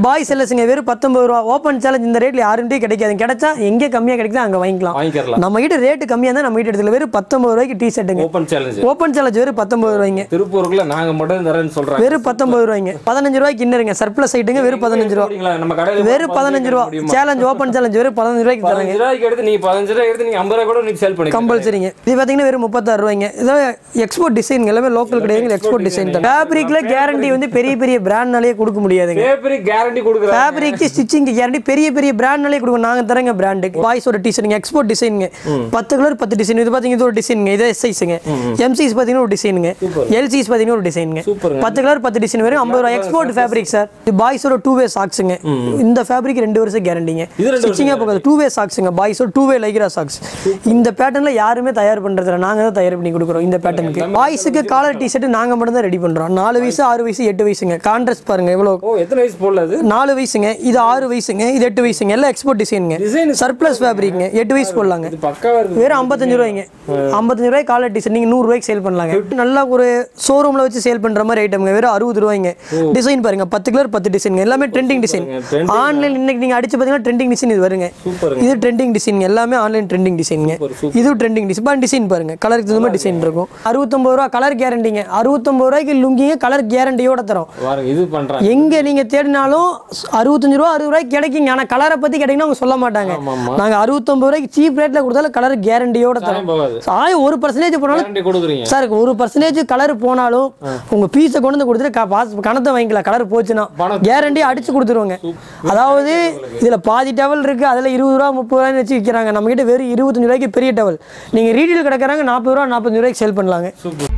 பாய் செல்லஸுங்க வெறும் பத்தொம்பது ரூபா ஓப்பன் சேலஞ்ச் இந்த ரேட்ல யாருமே கிடைக்காது கிடைச்சா எங்கே கம்மியாக கிடைக்குதோ அங்கே வாங்கிக்கலாம் வாங்கிக்கலாம் நம்ம கிட்ட ரேட்டு கம்மியாக இருந்தால் நம்ம கிட்ட எடுத்துல வெறும் பத்தொம்பது ரூபாய்க்கு டி ஷர்ட்டுங்க ஓப்பன் சேலஞ்ச் ஓப்பன் சேலஞ்ச் வெறும் பத்தொம்பது ரூபாய்ங்க திருப்பூருக்குள்ள நாங்க மட்டும் தரேன்னு சொல்றாங்க வெறும் பத்தொம்பது ரூபாய்ங்க பதினஞ்சு ரூபாய்க்கு இன்னருங்க சர்ப்ளஸ் ஐட்டுங்க வெறும் பதினஞ்சு ரூபா அப்படிங்களா? நம்ம கடையில வெறும் பதினஞ்சு ரூபா சேலஞ்ச் ஓப்பன் சேலஞ்ச் வெறும் பதினஞ்சு ரூபாய்க்கு தரேங்க பதினஞ்சு ரூபாய்க்கு எடுத்து நீங்க பதினஞ்சு ரூபாய் எடுத்து நீங்க ஐம்பது ரூபாய் கூட நீங்க சேல் பண்ணி கம்பல்சரிங்க இது பார்த்தீங்கன்னா வெறும் முப்பத்தாறு ரூபாய்ங்க இதான் எக்ஸ்போர்ட் டிசைன் எல்லாமே லோக்கல் கிடையாது எக்ஸ்போர்ட் டிசைன் தான் ஃபேப்ரிக்ல கேரண்டி வந்து பெரிய பெரிய பிராண்ட்னாலே கொடுக்க முடியாதுங்க பேப்பரி கேரண்டி கொடுக்குறாங்க ஃபேப்ரிக்கு ஸ்டிச்சிங் கேரண்டி பெரிய பெரிய பிராண்ட்னாலே கொடுக்கும் நாங்க தரங்க பிராண்டு பாய்ஸோட டிசைனுங்க எக்ஸ்போர்ட் டிசைனுங்க பத்து கலர் பத்து டிசைன் இது பார்த்தீங்கன்னா இது ஒரு டிசைனுங்க இது எஸ் சைஸுங்க எம்சிஸ் பார்த்தீங்கன்னா ஒரு டிசைனுங்க எல்சிஸ் பார்த்தீங்கன்னா ஒரு டிசைனுங்க சூப்பருங்க. பத்து கலர் பத்து டிசைன் வரும் ஐம்பது ரூபா எக்ஸ்போர்ட் ஃபேப்ரிக் சார் இது பாய்ஸோட டூ வே சாக்ஸுங்க இந்த ஃபேப்ரிக் ரெண்டு வருஷம் கேரண்டிங்க இது ரெண்டு ஸ்டிச்சிங்காக போகாது டூ வே சாக்ஸுங்க பாய்ஸோட டூ வே லைக்ரா சாக்ஸ் இந்த பேட்டர்ல யாருமே தயார் பண்றதில்ல நாங்க தான் தயார் பண்ணி கொடுக்குறோம் இந்த பேட்டர்னுக்கு பாய்ஸுக்கு காலர் டி ஷர்ட் நாங்க மட்டும் தான் ரெடி பண்றோம் நாலு வயசு ஆறு வயசு எட்டு வயசுங்க கான்ட்ராஸ்ட் பாருங்க எவ்வளோ ஓ எத்தனை வயசு போடல அது நாலு வயசுங்க இது ஆறு வயசுங்க இது எட்டு வயசுங்க எல்லாம் எக்ஸ்போர்ட் டிசைனுங்க Design சர்ப்ளஸ் ஃபேப்ரிக்ங்க எட்டு வயசு போடலாங்க இது பக்காவா இருக்கு வெறும் ஐம்பத்தஞ்சு ரூபாய்ங்க ஐம்பத்தஞ்சு ரூபாய் காலர் டிசைன் நீங்க நூறு ரூபாய்க்கு சேல் பண்ணலாங்க நல்லா ஒரு ஷோரூம்ல வச்சு சேல் பண்ற மாதிரி ஐட்டம்ங்க வெறும் அறுபது ரூபாய்ங்க டிசைன் பாருங்க பத்து கலர் பத்து டிசைன் எல்லாமே ட்ரெண்டிங் டிசைன் trending. ஆன்லைன் இன்னைக்கு நீங்க அடிச்சு பார்த்தீங்கன்னா ட்ரெண்டிங் டிசைன் இது வருங்க சூப்பருங்க. இது ட்ரெண்டிங் டிசைன் எல்லாமே ஆன்லைன் ட்ரெண்டிங் டிசைனுங்க இது ட்ரெண்டிங் டிசைன் டிசைன் பாருங்க கலருக்கு தகுந்த மாதிரி டிசைன் இருக்கும் அறுபத்தொம்பது ரூபா கலர் கேரண்டிங்க அறுபத்தொம்பது ரூபாய்க்கு லுங்கிங்க கலர் கேரண்டியோட தரோம் பாருங்க இது பண்றாங்க எங்க நீங்க தேடினாலும் அறுபத்தஞ்சு ரூபா அறுபது ரூபாய்க்கு கிடைக்குங்க ஆனா கலரை பத்தி கேட்டீங்கன்னா அவங்க சொல்ல மாட்டாங்க ஆமாமா. நாங்க அறுபத்தொம்பது ரூபாய்க்கு சீப் ரேட்ல கொடுத்தாலும் கலர் கேரண்டியோட தரோம் சாயம் போகாது ஆயம் ஒரு பர்சன்டேஜ் போனாலும் கேரண்டி கொடுக்குறீங்க சார் ஒரு பர்சன்டேஜ் கலர் போனாலும் உங்க பீஸை கொண்டு வந்து கொடுத்துட்டு கா- பாஸ் கணத்தை வாங்கிக்கலாம் கலர் போச்சுன்னா பணம் கேரண்டி அடிச்சு கொடுத்துருவாங்க அதாவது இதுல பாதி டவல் இருக்கு அதுல இருபது ரூபா முப்பது ரூபாய்னு வச்சு விற்கிறாங்க நம்ம கிட்ட வெறும் இருபத்தஞ்சு ரூபாய்க்கு பெரிய டவல் நீங்க ரீட்டெயில் கிடக்குறாங்க நாற்பது ரூபா நாற்பத்தஞ்சு ரூபாய்க்கு சேல் பண்ணலாங்க சூப்பர்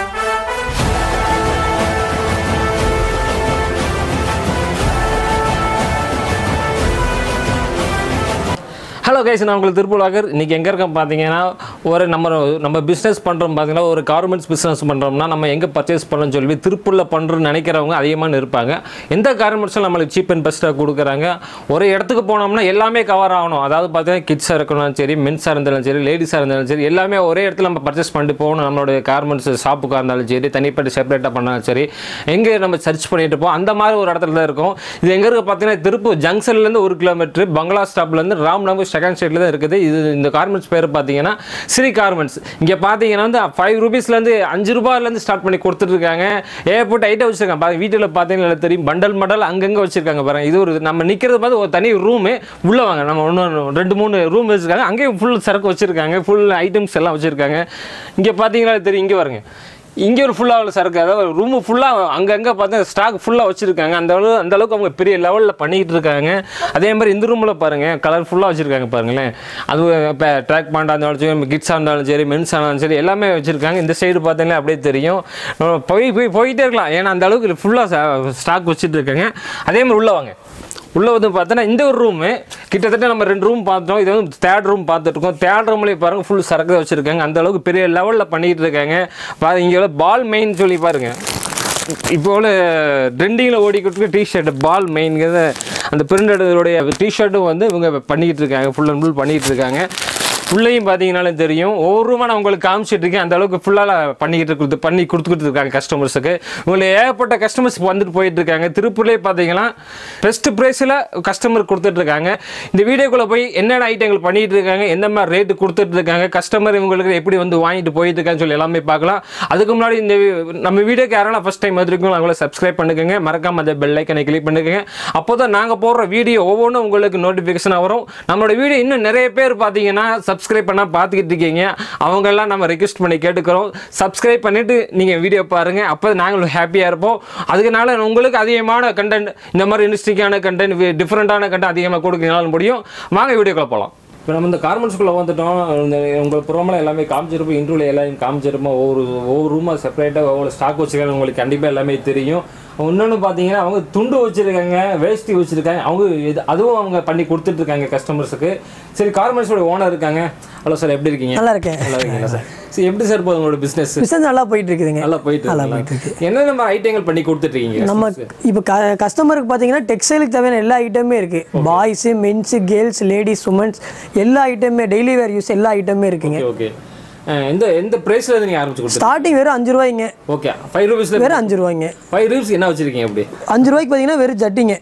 ஹலோ கைஸ் நான் உங்களுக்கு திருப்பூலாகர் இன்றைக்கி எங்கே இருக்கோம் பார்த்தீங்கன்னா ஒரு நம்ம நம்ம பிஸ்னஸ் பண்ணுறோம் பார்த்தீங்கன்னா ஒரு கார்மெண்ட்ஸ் பிஸ்னஸ் பண்ணுறோம்னா நம்ம எங்கே பர்ச்சேஸ் பண்ணணும்னு சொல்லி திருப்பூரில் பண்ணுறோம்னு நினைக்கிறவங்க அதிகமாக இருப்பாங்க எந்த கார்மெண்ட்ஸும் நம்மளுக்கு சீப் அண்ட் பெஸ்ட்டாக கொடுக்குறாங்க ஒரு இடத்துக்கு போனோம்னா எல்லாமே கவர் ஆகணும் அதாவது பார்த்தீங்கன்னா கிட்ஸாக இருக்கணும் சரி மென்ஸாக இருந்தாலும் சரி லேடிஸாக இருந்தாலும் சரி எல்லாமே ஒரே இடத்துல நம்ம பர்ச்சேஸ் பண்ணிட்டு போகணும் நம்மளுடைய கார்மெண்ட்ஸ் ஷாப்புக்காக இருந்தாலும் சரி தனிப்பட்ட செப்பரேட்டாக பண்ணாலும் சரி எங்கே நம்ம சர்ச் பண்ணிட்டு இருப்போம் அந்த மாதிரி ஒரு இடத்துல தான் இருக்கும் இது எங்கே இருக்கு பார்த்தீங்கன்னா திருப்பூர் ஜங்ஷன்லேருந்து ஒரு கிலோமீட்டர் பங்களா ஸ்டாப்லேருந்து ராம்நகர் செகண்ட் ஸ்ட்ரீட்டில் தான் இருக்குது இது இந்த கார்மெண்ட்ஸ் பேர் பார்த்தீங்கன்னா ஸ்ரீ கார்மெண்ட்ஸ் இங்கே பார்த்தீங்கன்னா வந்து ஃபைவ் ருபீஸ்லேருந்து அஞ்சு ரூபாயிலேருந்து ஸ்டார்ட் பண்ணி கொடுத்துட்ருக்காங்க ஏகப்பட்ட ஐட்டம் வச்சுருக்காங்க பாருங்க வீட்டில் பார்த்தீங்கன்னா தெரியும் பண்டல் மண்டல் அங்கங்கே வச்சுருக்காங்க பாருங்க இது ஒரு நம்ம நிற்கிறது பார்த்து ஒரு தனி ரூமு உள்ளே வாங்க நம்ம ஒன்று ரெண்டு மூணு ரூம் வச்சுருக்காங்க அங்கேயும் ஃபுல் சரக்கு வச்சுருக்காங்க ஃபுல் ஐட்டம்ஸ் எல்லாம் வச்சுருக்காங்க இங்கே பார்த்தீங்கன்னா தெரியும் இங்கே பாருங்க இங்கே ஒரு ஃபுல்லாக உள்ள சரக்கு அதாவது ரூமு ஃபுல்லாக அங்கங்கே பார்த்தா ஸ்டாக் ஃபுல்லாக வச்சுருக்காங்க அந்த அளவு அந்த அளவுக்கு அவங்க பெரிய லெவலில் பண்ணிக்கிட்டு இருக்காங்க அதே மாதிரி இந்த ரூமில் பாருங்கள் கலர் ஃபுல்லாக வச்சுருக்காங்க பாருங்களேன் அது இப்போ ட்ராக் பாண்டாக இருந்தாலும் சரி கிட்ஸாக இருந்தாலும் சரி மென்ஸ் இருந்தாலும் சரி எல்லாமே வச்சுருக்காங்க இந்த சைடு பார்த்தீங்கன்னா அப்படியே தெரியும் நம்ம போய் போய் போயிட்டே இருக்கலாம் ஏன்னா அந்த அளவுக்கு ஃபுல்லாக ஸ்டாக் வச்சுட்டு இருக்காங்க அதே மாதிரி உள்ளே வாங்க உள்ளே வந்து பார்த்தோன்னா இந்த ஒரு ரூமு கிட்டத்தட்ட நம்ம ரெண்டு ரூம் பார்த்தோம் இது வந்து தேர்ட் ரூம் பார்த்துட்டு இருக்கோம் தேர்ட் ரூம்லேயே பாருங்க ஃபுல் சரக்கு வச்சுருக்காங்க அந்த அளவுக்கு பெரிய லெவலில் பண்ணிகிட்டு இருக்காங்க பாருங்க இங்கே பால் மெயின் சொல்லி பாருங்க இப்போ உள்ள ட்ரெண்டிங்கில் ஓடிக்கிட்டு இருக்க டிஷர்ட் பால் மெயின்ங்கிறத அந்த பிரிண்டடுடைய டிஷர்ட்டும் வந்து இவங்க பண்ணிக்கிட்டு இருக்காங்க ஃபுல் அண்ட் ஃபுல் பண்ணிக்கிட்டு இருக்காங்க உள்ளேயும் பார்த்தீங்கன்னாலும் தெரியும் ஒவ்வொரு ரூமா நான் உங்களுக்கு காமிச்சிட்டு இருக்கேன் அந்த அளவுக்கு ஃபுல்லாக பண்ணிக்கிட்டு இருக்குது பண்ணி கொடுத்துக்கிட்டு இருக்காங்க கஸ்டமர்ஸுக்கு உங்களுக்கு ஏகப்பட்ட கஸ்டமர்ஸ் வந்துட்டு போயிட்டு இருக்காங்க திருப்பூர்லேயே பார்த்தீங்கன்னா பெஸ்ட் ப்ரைஸில் கஸ்டமர் கொடுத்துட்டு இருக்காங்க இந்த வீடியோக்குள்ளே போய் என்னென்ன ஐட்டங்கள் பண்ணிட்டு இருக்காங்க எந்த மாதிரி ரேட்டு கொடுத்துட்டு இருக்காங்க கஸ்டமர் இவங்களுக்கு எப்படி வந்து வாங்கிட்டு போயிட்டு இருக்கான்னு சொல்லி எல்லாமே பார்க்கலாம் அதுக்கு முன்னாடி இந்த வி- நம்ம வீடியோக்கு யாரெல்லாம் ஃபஸ்ட் டைம் வந்திருக்கோம் அவங்கள சப்ஸ்கிரைப் பண்ணுங்க மறக்காம அந்த பெல் ஐக்கனை கிளிக் பண்ணுங்க அப்போ தான் நாங்கள் போடுற வீடியோ ஒவ்வொன்றும் உங்களுக்கு நோட்டிஃபிகேஷன் வரும் நம்மளோட வீடியோ இன்னும் நிறைய பேர் பார்த்தீங்கன்னா சப்ஸ்கிரைப் பண்ணால் பார்த்துக்கிட்டு இருக்கீங்க அவங்கெல்லாம் நம்ம ரெக்வஸ்ட் பண்ணி கேட்டுக்கிறோம் சப்ஸ்கிரைப் பண்ணிட்டு நீங்கள் வீடியோ பாருங்க அப்போ நாங்களும் ஹாப்பியாக இருப்போம் அதுக்குனால உங்களுக்கு அதிகமான கண்டென்ட் இந்த மாதிரி இன்ட்ரெஸ்டிங்கான கண்டென்ட் டிஃப்ரெண்ட்டான கண்டென்ட் அதிகமாக கொடுக்கனால முடியும் வாங்க வீடியோக்குள்ள போகலாம் இப்போ நம்ம இந்த கார்மெண்ட்ஸ்குள்ளே வந்துட்டோம் இந்த உங்கள் ப்ரோமில் எல்லாமே காமிச்சிருப்போம் இன்ட்ரோவில் எல்லாமே காமிச்சிருப்போம் ஒவ்வொரு ஒவ்வொரு ரூமாக செப்பரேட்டாக ஒவ்வொரு ஸ்டாக் வச்சுருக்காங்க உங்களுக்கு கண்டிப்பாக எல்லாமே தெரியும் இன்னொன்று பார்த்தீங்கன்னா அவங்க துண்டு வச்சுருக்காங்க வேஷ்டி வச்சுருக்காங்க அவங்க இது அதுவும் அவங்க பண்ணி கொடுத்துட்ருக்காங்க கஸ்டமர்ஸுக்கு சரி கார்மெண்ட்ஸோட ஓனர் இருக்காங்க ஹலோ சார் எப்படி இருக்கீங்க நல்லா இருக்கேன் நல்லா இருக்கீங்களா சார் சரி எப்படி சார் போகுது உங்களோட பிஸ்னஸ் பிசினஸ் நல்லா போயிட்டு இருக்குதுங்க நல்லா போயிட்டு நல்லா இருக்குங்களா? போயிட்டு என்னென்ன மாதிரி ஐட்டங்கள் பண்ணி கொடுத்துட்ருக்கீங்க நம்ம இப்போ க கஸ்டமருக்கு பார்த்தீங்கன்னா டெக்ஸ்டைலுக்கு தேவையான எல்லா ஐட்டமே இருக்கு boys men's girls ladies women's எல்லா ஐட்டமே டெய்லி வேர் யூஸ் எல்லா ஐட்டமே இருக்குங்க ஓகே எந்த எந்த ப்ரைஸில் இருந்து நீங்கள் ஆரம்பிச்சு கொடுத்து ஸ்டார்டிங் வெறும் அஞ்சு ரூபாய்ங்க ஓகே ஃபைவ் ருபீஸில் வெறும் அஞ்சு ரூபாய்ங்க ஃபைவ் ருபீஸ் என்ன வச்சுருக்கீங்க அப்படி அஞ்சு ரூபாய்க்கு பார்த்தீங்கன்னா வெறும் ஜட்டிங்க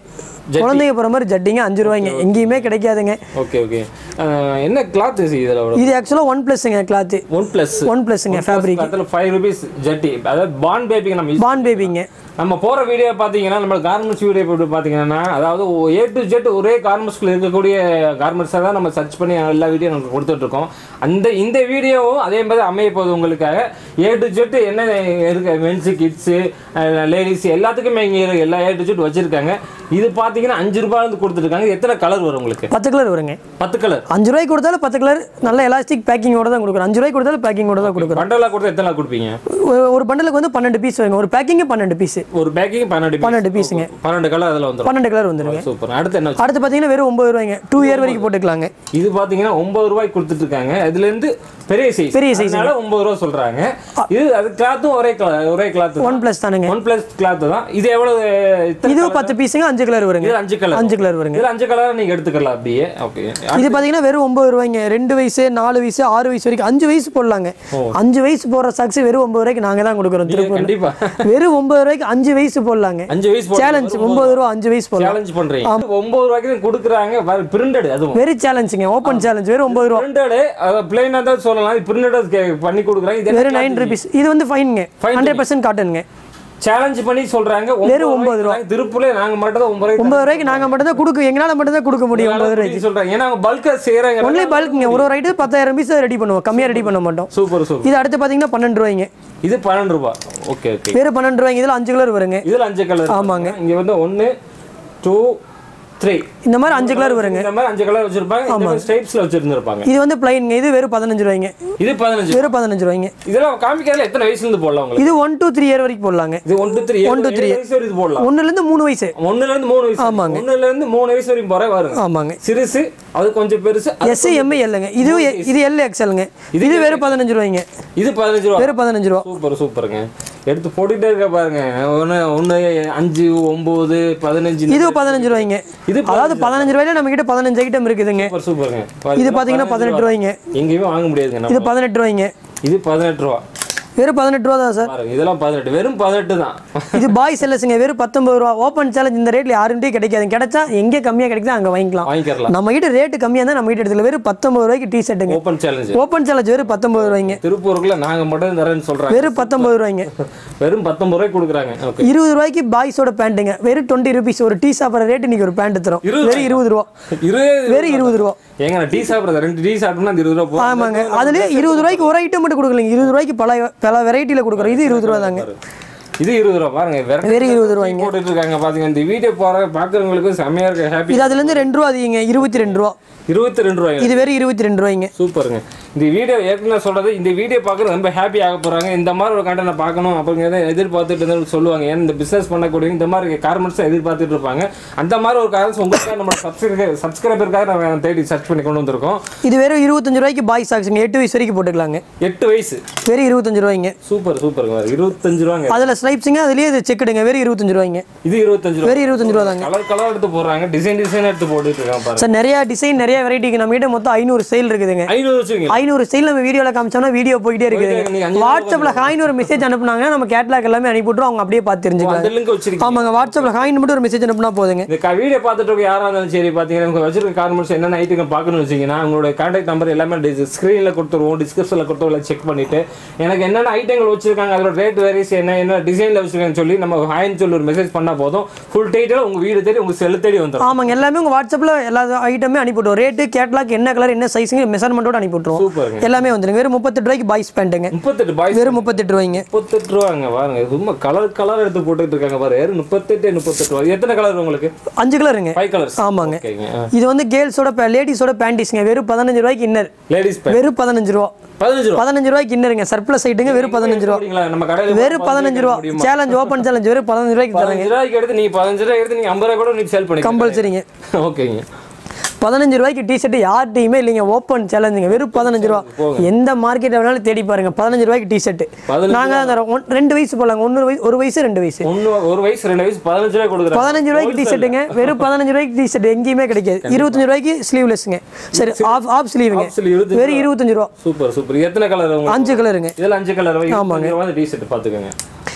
குழந்தைங்க போகிற மாதிரி ஜட்டிங்க அஞ்சு ரூபாய்ங்க எங்கேயுமே கிடைக்காதுங்க ஓகே ஓகே என்ன கிளாத் இதில் இது ஆக்சுவலாக ஒன் ப்ளஸ்ங்க கிளாத்து ஒன் ப்ளஸ் ஒன் ப்ளஸ்ங்க ஃபேப்ரிக் அதில் ஃபைவ் ருபீஸ் ஜட்டி அதாவது பான் பேபிக்கு நம்ம use பான் பேபிங்க நம்ம போகிற வீடியோ பார்த்தீங்கன்னா நம்ம கார்மெண்ட்ஸ் வீடியோ போட்டு பார்த்தீங்கன்னா அதாவது ஏ டு ஜெட் ஒரே கார்மெண்ட்ஸ்குள்ள இருக்கக்கூடிய கார்மெண்ட்ஸை தான் நம்ம சர்ச் பண்ணி எல்லா வீடியோ நமக்கு கொடுத்துட்ருக்கோம் அந்த இந்த வீடியோவும் அதே மாதிரி அமைய போகுது உங்களுக்காக ஏ டு ஜெட் என்ன இருக்கு மென்ஸு கிட்ஸு லேடிஸ் எல்லாத்துக்குமே இங்கே இருக்கு எல்லா ஏ டு ஜெட் வச்சுருக்காங்க இது பார்த்தீங்கன்னா அஞ்சு ரூபாயிலேருந்து கொடுத்துருக்காங்க எத்தனை கலர் வரும் உங்களுக்கு பத்து கலர் வருங்க பத்து கலர் அஞ்சு ரூபாய்க்கு கொடுத்தாலும் பத்து கலர் நல்ல எலாஸ்டிக் பேக்கிங்கோட தான் கொடுக்குறோம் அஞ்சு ரூபாய்க்கு கொடுத்தாலும் பேக்கிங்கோட தான் கொடுக்குறோம் பண்டலாக கொடுத்தா எத்தனை நாள் கொடுப்பீங்க ஒரு- ஒரு பண்டலுக்கு வந்து பன்னெண்டு பீஸ் வருங்க ஒரு பேக்கிங்கு பன்னெண்டு பீஸ் ஒரு பேக்கிங் பன்னெண்டு piece. பன்னெண்டு பீஸுங்க பன்னெண்டு கலர் அதில் வந்துடும் பன்னெண்டு கலர் வந்துருங்க சூப்பர் அடுத்து என்ன வச்சு- அடுத்து பார்த்தீங்கன்னா வெறும் ஒம்பது ரூபாய்ங்க டூ இயர் வரைக்கும் போட்டுக்கலாங்க இது பாத்தீங்கன்னா ஒன்பது ரூபாய்க்கு கொடுத்துட்டு இருக்காங்க இதுல இருந்து பெரிய சைஸ் பெரிய size. அதனால ஒன்பது ரூபா சொல்றாங்க இது அது கிளாத்தும் ஒரே கிளாத் ஒரே கிளாத் ஒன் ப்ளஸ் தானுங்க ஒன் பிளஸ் கிளாத் தான் இது எவ்வளவு இத்தனை இதுவும் colour? பத்து பீஸுங்க அஞ்சு கலர் வருங்க இது அஞ்சு கலர் அஞ்சு கலர் வருங்க இது அஞ்சு கலர் நீங்க எடுத்துக்கலாம் அப்படியே ஓகே இது பார்த்தீங்கன்னா வெறும் ஒம்பது ரூபாய்ங்க ரெண்டு வயசு நாலு வயசு ஆறு வயசு வரைக்கும் அஞ்சு வயசு போடலாங்க அஞ்சு வயசு போடுற சாக்ஸ் வெறும் ஒம்பது ரூபாய்க்கு நாங்கள் தான் கொடுக்குறோம் திருப்பூர் கண்டிப்பா வெறும் ஒம்பது ரூபாய்க்கு அஞ்சு வயசு போடலாங்க அஞ்சு வயசு சேலஞ்ச் ஒம்பது ரூபா அஞ்சு வயசு போடலாம் சேலஞ்ச் பண்றீங்க ஒன்பது ரூபாய்க்கு தான் கொடுக்குறாங்க பிரிண்டட் அதுவும் வெறும் சேலஞ்சுங்க ஓப்பன் சேலஞ்ச் வெறும் ஒம்பது ரூபா பிரிண்டட் அதாவது பிளைனா தான் சொல்லலாம் இது பிரிண்டட் பண்ணி கொடுக்குறாங்க இது வெறும் நைன் ருபீஸ் இது வந்து ஃபைனுங்க ஹண்ட்ரட் பர்சன்ட் காட்டனுங்க சேலஞ்ச் பண்ணி சொல்றாங்க வெறும் ஒன்பது ரூபா. திருப்பூர்ல நாங்க மட்டும் தான் ஒன்பது ரூபாய்க்கு ஒம்பது ரூபாய்க்கு நாங்கள் மட்டும் தான் கொடுக்க எங்களால் மட்டும் தான் கொடுக்க முடியும் ஒம்பது ரூபாய்க்கு ரூபாய்க்கு சொல்றாங்க ஏன்னா அவங்க பல்கா செய்யறாங்க ஒன்லி பல்க்குங்க ஒரு ஒரு ஐட்டு பத்தாயிரம் பீஸ் ரெடி பண்ணுவோம் கம்மியாக ரெடி பண்ண மாட்டோம் சூப்பர் சூப்பர் இது அடுத்து பார்த்தீங்கன்னா பன்னெண்டு ரூபாய்ங்க இது பன்னெண்டு ரூபாய் ஓகே ஓகே வெறும் பன்னெண்டு ரூபாய்ங்க இதில் அஞ்சு கலர் வருங்க இதுல அஞ்சு கலர் ஆமாங்க. இங்க வந்து ஒன்னு டூ த்ரீ இந்த மாதிரி அஞ்சு கலர் வருங்க இந்த மாதிரி அஞ்சு கலர் வச்சிருப்பாங்க இந்த மாதிரி ஸ்டைப்ஸ்ல வச்சிருந்திருப்பாங்க இது வந்து பிளைனுங்க இது வெறும் பதினஞ்சு ரூபாய்ங்க இது பதினஞ்சு வெறும் பதினஞ்சு ரூபாய்ங்க இதெல்லாம் காமிக்கிறதுல எத்தனை வயசுல இருந்து போடலாம் உங்களுக்கு இது ஒன் டூ த்ரீ இயர் வரைக்கும் போடலாங்க இது one to three One to three. வயசு வரைக்கும் இது போடலாம் ஒன்றுலேருந்து மூணு வயசு ஒண்ணுல இருந்து மூணு வயசு ஆமாங்க. ஒண்ணுல இருந்து மூணு வயசு வரைக்கும் போற வருங்க ஆமாங்க சிறுசு அது கொஞ்சம் பெருசு அது எஸ் எம்ஐ எல்லுங்க இது இது எல் எக்ஸலுங்க இது வெறும் பதினஞ்சு ரூபாய்ங்க இது பதினஞ்சு ரூபா வெறும் பதினஞ்சு ரூபா சூப்பர் சூப்பருங்க எடுத்து போட்டுட்டே இருக்க பாருங்க ஒன்று ஒன்று அஞ்சு ஒம்பது பதினஞ்சு இது பதினஞ்சு ரூபாய்ங்க இது அதாவது பதினஞ்சு ரூபாயில நம்ம கிட்ட பதினஞ்சு ஐட்டம் இருக்குதுங்க சூப்பர் சூப்பருங்க இது பார்த்தீங்கன்னா பதினெட்டு ரூபாய்ங்க எங்கேயுமே வாங்க முடியாதுங்க இது நம்ம பதினெட்டு ரூபாய்ங்க இது பதினெட்டு ரூபா வெறும் பதினெட்டு ரூபா தான் சார் பாருங்க இதெல்லாம் பதினெட்டு வெறும் பதினெட்டு தான் இது பாய் செல்லஸுங்க வெறும் பத்தொன்பது ரூபா ஓப்பன் சேலஞ்ச் இந்த ரேட்ல யாருமே கிடைக்காது கிடைச்சா எங்கே கம்மியாக கிடைக்குதோ அங்கே வாங்கிக்கலாம் வாங்கிக்கலாம் நம்ம கிட்ட ரேட்டு கம்மியாக தான் நம்ம கிட்ட எடுத்துல வெறும் பத்தொன்பது ரூபாய்க்கு டி ஷர்ட்டுங்க ஓப்பன் சேலஞ்ச் ஓப்பன் சேலஞ்ச் வெறும் பத்தொன்பது ரூபாய்ங்க திருப்பூருக்குள்ள நாங்க மட்டும் தரேன்னு சொல்றாங்க வெறும் பத்தொன்பது ரூபாய்ங்க வெறும் பத்தொன்பது ரூபாய்க்கு கொடுக்குறாங்க ஓகே இருபது ரூபாய்க்கு பாய்ஸோட பேண்ட்டுங்க வெறும் டுவெண்ட்டி ருபீஸ் ஒரு டீ சாப்பிட்ற ரேட்டு இன்னைக்கு ஒரு பேண்ட் தரும் இருபது வெறும் இருபது ரூபா இருபது வெறும் இருபது ரூபா ஏங்க நான் டீ சாப்பிட்றது ரெண்டு டீ சாப்பிட்டோம்னா அந்த இருபது ரூபா போகும் ஆமாங்க அதுலேயே இருபது ரூபாய்க்கு ஒரு ஐட்டம் மட்டும் கொடுக்கலங்க இருபது ரூபாய்க்கு பல பல வெரைட்டியில் கொடுக்குறோம் இது இருபது ரூபா தாங்க இது இருபது ரூபா பாருங்க வெறும் வெறும் இருபது ரூபாய்ங்க போட்டுட்டு இருக்காங்க பாத்துங்க இந்த வீடியோ போற பாக்குறவங்களுக்கு செம்மையா இருக்க ஹாப்பி இது அதுலேருந்து ரெண்டு ரூபா அதிகங்க இருபத்தி ரெண்டு ரூபா இருபத்தி ரெண்டு ரூபாய் இது வெறும் இருபத்தி ரெண்டு ரூபாய்ங்க சூப்பருங்க இந்த வீடியோ ஏற்கனவே சொல்றது இந்த வீடியோ பார்க்குறது ரொம்ப ஹாப்பி ஆக போறாங்க இந்த மாதிரி ஒரு கண்டனை பார்க்கணும் அப்படிங்கிறத எதிர்பார்த்துட்டு இருந்தாலும் சொல்லுவாங்க ஏன்னா இந்த பிசினஸ் பண்ணக்கூடிய இந்த மாதிரி கார்மெண்ட்ஸ் எதிர்பார்த்துட்டு இருப்பாங்க அந்த மாதிரி ஒரு காரணம் உங்களுக்காக நம்ம சப்ஸ்கிரைபர் சப்ஸ்கிரைபருக்காக நம்ம தேடி சர்ச் பண்ணி கொண்டு வந்திருக்கோம் இது வெறும் இருபத்தஞ்சு ரூபாய்க்கு பாய் சாக்ஸுங்க எட்டு வயசு வரைக்கும் போட்டுக்கலாங்க எட்டு வயசு வெறும் இருபத்தஞ்சு ரூபாய்ங்க சூப்பர் சூப்பருங்க இருபத்தஞ்சு ரூபாங்க அதில் ஸ்னைப்ஸுங்க அதுலேயே இது செக்குடுங்க வெறும் இருபத்தஞ்சு ரூபாய்ங்க இது இருபத்தஞ்சு ரூபா வெறும் இருபத்தஞ்சு ரூபா தாங்க கலர் கலர் எடுத்து போடுறாங்க டிசைன் டிசைன் எடுத்து போட்டுட்டு இருக்காங்க பாருங்க சார் நிறைய டிசைன் நிறைய வெரைட்டிக்கு நம்ம கிட்ட மொத்தம் ஐநூறு சேல் இருக்குதுங்க ஐநூறு வச்சுக்கோங்க ஐநூறு சேல் நம்ம வீடியோவில் காமிச்சோம்னா வீடியோ போயிட்டே நீங்க இருக்குதுங்க அஞ்சு வாட்ஸ்அப்பில் ஹாய்னு ஒரு மெசேஜ் அனுப்புனாங்கன்னா நம்ம கேட்லாக் எல்லாமே அனுப்பிவிட்றோம் அவங்க அப்படியே பார்த்து தெரிஞ்சுக்கலாம் அந்த லிங்க் வச்சிருக்கீங்க ஆமாங்க வாட்ஸ்அப்பில் ஹாய்னு மட்டும் ஒரு மெசேஜ் அனுப்புனா போதுங்க இந்த வீடியோ பார்த்துட்டு இருக்க யாரா இருந்தாலும் சரி பார்த்தீங்கன்னா உங்க வச்சிருக்க கார்மெண்ட்ஸ் என்னென்ன ஐட்டம் பார்க்கணும்னு வச்சீங்கன்னா உங்களோட கான்டாக்ட் நம்பர் எல்லாமே ஸ்க்ரீனில் கொடுத்துருவோம் டிஸ்கிரிப்ஷனில் கொடுத்துருவோம் செக் பண்ணிட்டு எனக்கு என்னென்ன ஐட்டங்கள் வச்சிருக்காங்க அதோட ரேட் வேரியஸ் என்ன என்ன டிசைனில் வச்சிருக்காங்கன்னு சொல்லி நம்ம ஹாய்னு சொல்லி ஒரு மெசேஜ் பண்ணால் போதும் ஃபுல் டீட்டெயில் உங்க வீடு தேடி உங்க செல்லு தேடி வந்துடும் ஆமாங்க எல்லாமே உங்கள் வாட்ஸ்அப்பில் எல்லா ஐட்டமே அனுப்பிவிட்டுவோம் ரேட்டு கேட்லாக் என்ன கலர் என்ன சைஸுங்க மெஷர்மெண்ட்டோட அனுப்பிவிட்ருவோம் சூப்பருங்க எல்லாமே வந்துருங்க வெறும் முப்பத்தெட்டு ரூபாய்க்கு பாய்ஸ் பேண்ட்டுங்க முப்பத்தெட்டு பாய்ஸ் வெறும் முப்பத்தெட்டு ரூபாய்ங்க முப்பத்தெட்டு ரூபாங்க பாருங்க சும்மா கலர் கலர் எடுத்து போட்டுட்டு இருக்காங்க பாரு யாரு முப்பத்தெட்டு முப்பத்தெட்டு ரூபா எத்தனை கலர் உங்களுக்கு அஞ்சு கலருங்க ஃபைவ் கலர்ஸ் ஆமாங்க ஓகேங்க இது வந்து கேர்ள்ஸோட லேடிஸோட பேண்டிஸ்ங்க வெறும் பதினஞ்சு ரூபாய்க்கு இன்னர் லேடிஸ் வெறும் பதினஞ்சு ரூபா பதினஞ்சு ரூபா பதினஞ்சு ரூபாய்க்கு இன்னருங்க சர்ப்ளஸ் ஐட்டுங்க வெறும் பதினஞ்சு ரூபா போடுறீங்களா? நம்ம கடையில் வெறும் பதினஞ்சு ரூபா சேலஞ்ச் ஓப்பன் சேலஞ்ச் வெறும் பதினஞ்சு ரூபாய்க்கு தரேங்க பதினஞ்சு ரூபாய்க்கு எடுத்து நீங்க பதினஞ்சு ரூபாய் எடுத்து நீங்க ஐம்பது ரூபாய் கூட நீங்க சேல் பண்ணி கம்பல்சரிங்க ஓகேங்க பதினஞ்சு ரூபாய்க்கு டிஷர்ட் யார்ட்டையுமே இல்லைங்க ஓப்பன் சேலஞ்சுங்க வெறும் பதினஞ்சு ரூபா எந்த மார்க்கெட் வேணாலும் தேடி பாருங்க பதினஞ்சு ரூபாய்க்கு டிஷர்ட் பதினஞ்சு நாங்க தான் தரோம் ஒன்- ரெண்டு வயசு போலாங்க ஒன்று வயசு ஒரு வயசு ரெண்டு வயசு ஒன்று ஒரு வயசு ரெண்டு வயசு பதினஞ்சு ரூபாய் கொடுக்குறாங்க பதினஞ்சு ரூபாய்க்கு டிஷர்ட்டுங்க வெறும் பதினஞ்சு ரூபாய்க்கு டிஷர்ட் எங்கேயுமே கிடைக்காது இருபத்தஞ்சு ரூபாய்க்கு ஸ்லீவ்லெஸ்ங்க சரி ஆஃப் ஆஃப் ஸ்லீவுங்க Half sleeve இருபத்தஞ்சு வெறும் இருபத்தஞ்சு ரூபா சூப்பர் சூப்பர் எத்தனை கலர் உங்களுக்கு அஞ்சு கலருங்க இதில் அஞ்சு கலர் ஆமாங்க ரூபா டிஷர்ட் பார்த்துக்கோங்க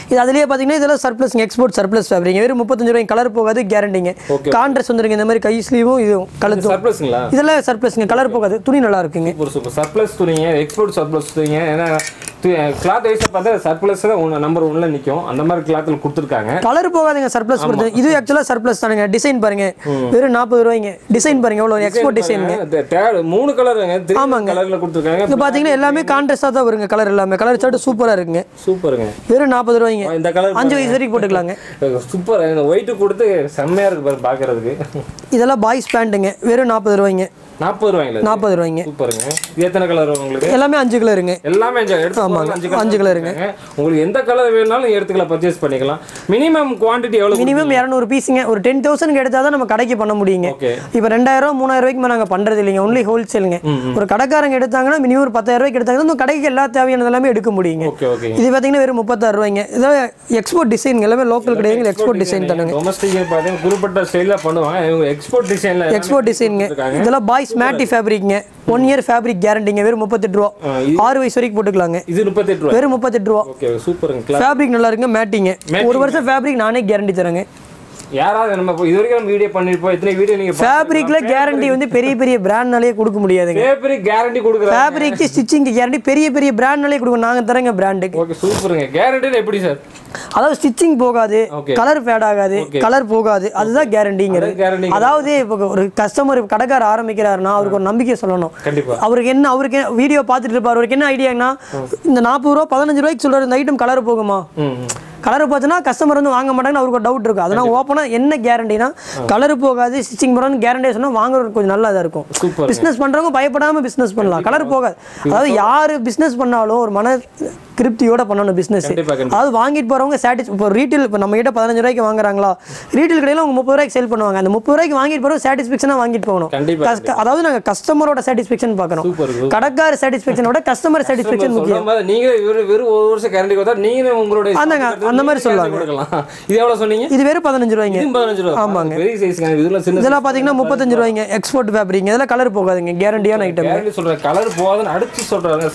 இது அதுலேயே பார்த்தீங்கன்னா இதெல்லாம் சர்ப்ளஸ்ங்க எக்ஸ்போர்ட் சர்ப்ளஸ் ஃபேப்ரிக் வெறும் முப்பத்தஞ்சு ரூபாய் கலர் போகாது கேரண்டிங்க Okay. கான்ட்ரஸ் வந்துருங்க இந்த மாதிரி கை ஸ்லீவும் இதுவும் கழுத்தும் சர்ப்ளஸ்ங்களா இதெல்லாம் சர்ப்ளஸ்ங்க கலர் போகாது துணி நல்லா இருக்குங்க சூப்பர் சூப்பர் சர்ப்ளஸ் துணிங்க எக்ஸ்போர்ட் சர்ப்ளஸ் துணிங்க ஏன்னா கிளாத் வைஸாக பார்த்தா சர்ப்ளஸ் தான் ஒன்று நம்பர் ஒன்ல நிற்கும் அந்த மாதிரி கிளாத்தில் கொடுத்துருக்காங்க கலர் போகாதுங்க சர்ப்ளஸ் பொறுத்து இது ஆக்சுவலாக சர்ப்ளஸ் தானுங்க டிசைன் பாருங்க வெறும் நாற்பது ரூபாய்ங்க டிசைன் பாருங்க எவ்வளோ எக்ஸ்போர்ட் டிசைனுங்க தே- தே- மூணு கலருங்க த்ரீ ஆமாங்க. கலரில் கொடுத்துருக்காங்க இங்கே பார்த்தீங்கன்னா எல்லாமே கான்ட்ராஸ்டாக தான் வருங்க கலர் எல்லாமே கலர் சார்ட் சூப்பராக இருக்குங்க சூப்பருங்க வெறும் நாற்பது ரூபாய்ங்க இந்த கலர் அஞ்சு வயசு வரைக்கும் போட்டுக்கலாங்க சூப்பர் இந்த ஒயிட்டு கொடுத்து செம்மையா இருக்கு பாரு பார்க்கறதுக்கு இதெல்லாம் பாய்ஸ் பேண்ட்டுங்க வெறும் நாற்பது ரூபாய்ங்க நாற்பது ரூபாய்ங்களா நாற்பது ரூபாய்ங்க சூப்பருங்க இது எத்தனை கலர் உங்களுக்கு எல்லாமே அஞ்சு கலருங்க எல்லாமே அஞ்சு எடுத்து போடுறது அஞ்சு கலர் அஞ்சு கலருங்க உங்களுக்கு எந்த கலர் வேணாலும் நீங்க எடுத்துக்கலாம் பர்ச்சேஸ் பண்ணிக்கலாம் மினிமம் குவாண்டிட்டி எவ்வளவு மினிமம் இரநூறு பீஸுங்க ஒரு டென் தௌசண்ட் எடுத்தால் தான் நம்ம கடைக்கு பண்ண முடியுங்க ஓகே இப்போ ரெண்டாயிரம் மூணாயிரம் ரூபாய்க்கு மேலே நாங்கள் பண்ணுறது இல்லைங்க ஒன்லி ஹோல்சேலுங்க ஒரு கடைக்காரங்க எடுத்தாங்கன்னா மினிமம் ஒரு பத்தாயிரம் ரூபாய்க்கு எடுத்தாங்கன்னா இந்த கடைக்கு எல்லா தேவையானது எல்லாமே எடுக்க முடியுங்க ஓகே ஓகே இது பார்த்தீங்கன்னா வெறும் முப்பத்தாறு ரூபாய்ங்க இதாவது எக்ஸ்போர்ட் டிசைன் எல்லாமே லோக்கல் கிடையாது எக்ஸ்போர்ட் டிசைன் தானுங்க டொமஸ்டிக் பார்த்தீங்கன்னா குறிப்பிட்ட ஸ்டைலில் பண்ணுவாங்க இவங்க எக்ஸ்போர்ட் டிசைன்ல எக்ஸ்போர்ட் டிசைனுங்க இதெல்லாம் பாய்ஸ் மேட்டி ஃபேப்ரிக்ங்க ஒன் இயர் ஃபேப்ரிக் கேரண்டிங்க வெறும் முப்பத்தெட்டு ரூபா ஆறு வயசு வரைக்கும் போட்டுக்கலாங்க இது முப்பத்தெட்டு ரூபாய் வெறும் முப்பத்தெட்டு ரூபா ஓகே சூப்பருங்க கிளாஸ் ஃபேப்ரிக் நல்லா இருக்குங்க மேட்டிங்க ஒரு வருஷம் ஃபேப்ரிக் நானே கேரண்டி தரேங்க யாராவது நம்ம இப்போ இது வரைக்கும் நம்ம வீடியோ பண்ணிருப்போம் எத்தனை வீடியோ நீங்க ஃபேப்ரிக்ல கேரண்டி வந்து பெரிய பெரிய பிராண்ட்னாலே கொடுக்க முடியாதுங்க பேப்பருக்கு கேரண்டி கொடுக்குறாங்க ஃபேப்ரிக் ஸ்டிச்சிங் கேரண்டி பெரிய பெரிய பிராண்ட்னாலே கொடுக்கும் நாங்க தரேங்க பிராண்டுக்கு ஓகே சூப்பருங்க கேரண்டின்னு எப்படி சார் அதாவது ஸ்டிச்சிங் போகாது Okay. கலர் ஃபேட் ஆகாது கலர் போகாது அதுதான் கேரண்டிங்கிறது கேரண்டி அதாவது இப்போ ஒரு கஸ்டமர் கடைக்கார ஆரம்பிக்கிறாருன்னா அவருக்கு ஒரு நம்பிக்கை சொல்லணும் கண்டிப்பா அவருக்கு என்ன அவருக்கு வீடியோ பார்த்துட்டு இருப்பார் அவருக்கு என்ன ஐடியாங்கன்னா இந்த நாற்பது ரூபா பதினஞ்சு ரூபாய்க்கு சொல்றாரு இந்த ஐட்டம் கலர் போகுமா ம் ம். கலர் பார்த்துனா கஸ்டமர் வந்து வாங்க மாட்டாங்கன்னு அவருக்கு ஒரு டவுட் இருக்கும் அதெல்லாம் ஓப்பனாக என்ன கேரண்டினா கலர் போகாது ஸ்டிச்சிங் போகிறான்னு கேரண்டி சொன்னால் வாங்குறதுக்கு கொஞ்சம் நல்லா இருக்கும் சூப்பர் பிஸ்னஸ் பண்ணுறவங்க பயப்படாமல் பிஸ்னஸ் பண்ணலாம் கலர் போகாது அதாவது யார் பிஸ்னஸ் பண்ணாலும் ஒரு மன திருப்தியோட பண்ணணும் பிஸ்னஸ் கண்டிப்பா, கண்டிப்பா. அதாவது வாங்கிட்டு போகிறவங்க சாட்டிஸ் இப்போ ரீட்டைல் இப்போ நம்ம கிட்ட பதினஞ்சு ரூபாய்க்கு வாங்குறாங்களா ரீட்டைல் கடையில் அவங்க முப்பது ரூபாய்க்கு சேல் பண்ணுவாங்க அந்த முப்பது ரூபாய்க்கு வாங்கிட்டு போகிறவங்க சாட்டிஸ்ஃபேக்ஷனாக வாங்கிட்டு போகணும் கண்டிப்பா கஸ்ட- அதாவது நாங்கள் கஸ்டமரோட சாட்டிஸ்ஃபேக்ஷன் பார்க்குறோம் சூப்பர் கடைக்கார சாட்டிஸ்ஃபேக்ஷனோட கஸ்டமர் சாட்டிஸ்ஃபேக்ஷன் முக்கியம் சொல்ற மாதிரி நீங்க வெறும் வெறும் ஒரு வருஷம் கேரண்டி கொடுத்தா நீங்க உங்களுடைய ஆமாங்க, அந்த மாதிரி சொல்லலாங்க. கொடுக்கலாம் இது எவ்வளவு சொன்னீங்க இது வெறும் பதினஞ்சு ரூபாய்ங்க இது பதினஞ்சு ரூபா ஆமாங்க. பெரிய சைஸ்ங்க இதெல்லாம் சின்ன இதெல்லாம் பார்த்தீங்கன்னா முப்பத்தஞ்சு ரூபாய்ங்க எக்ஸ்போர்ட் ஃபேப்ரிக் இதெல்லாம் கலர் போகாதுங்க கேரண்டியான ஐட்டம் கேரண்டி சொல்ற கலர் போகாதுன்னு அடிச்சு சொல்றாங்க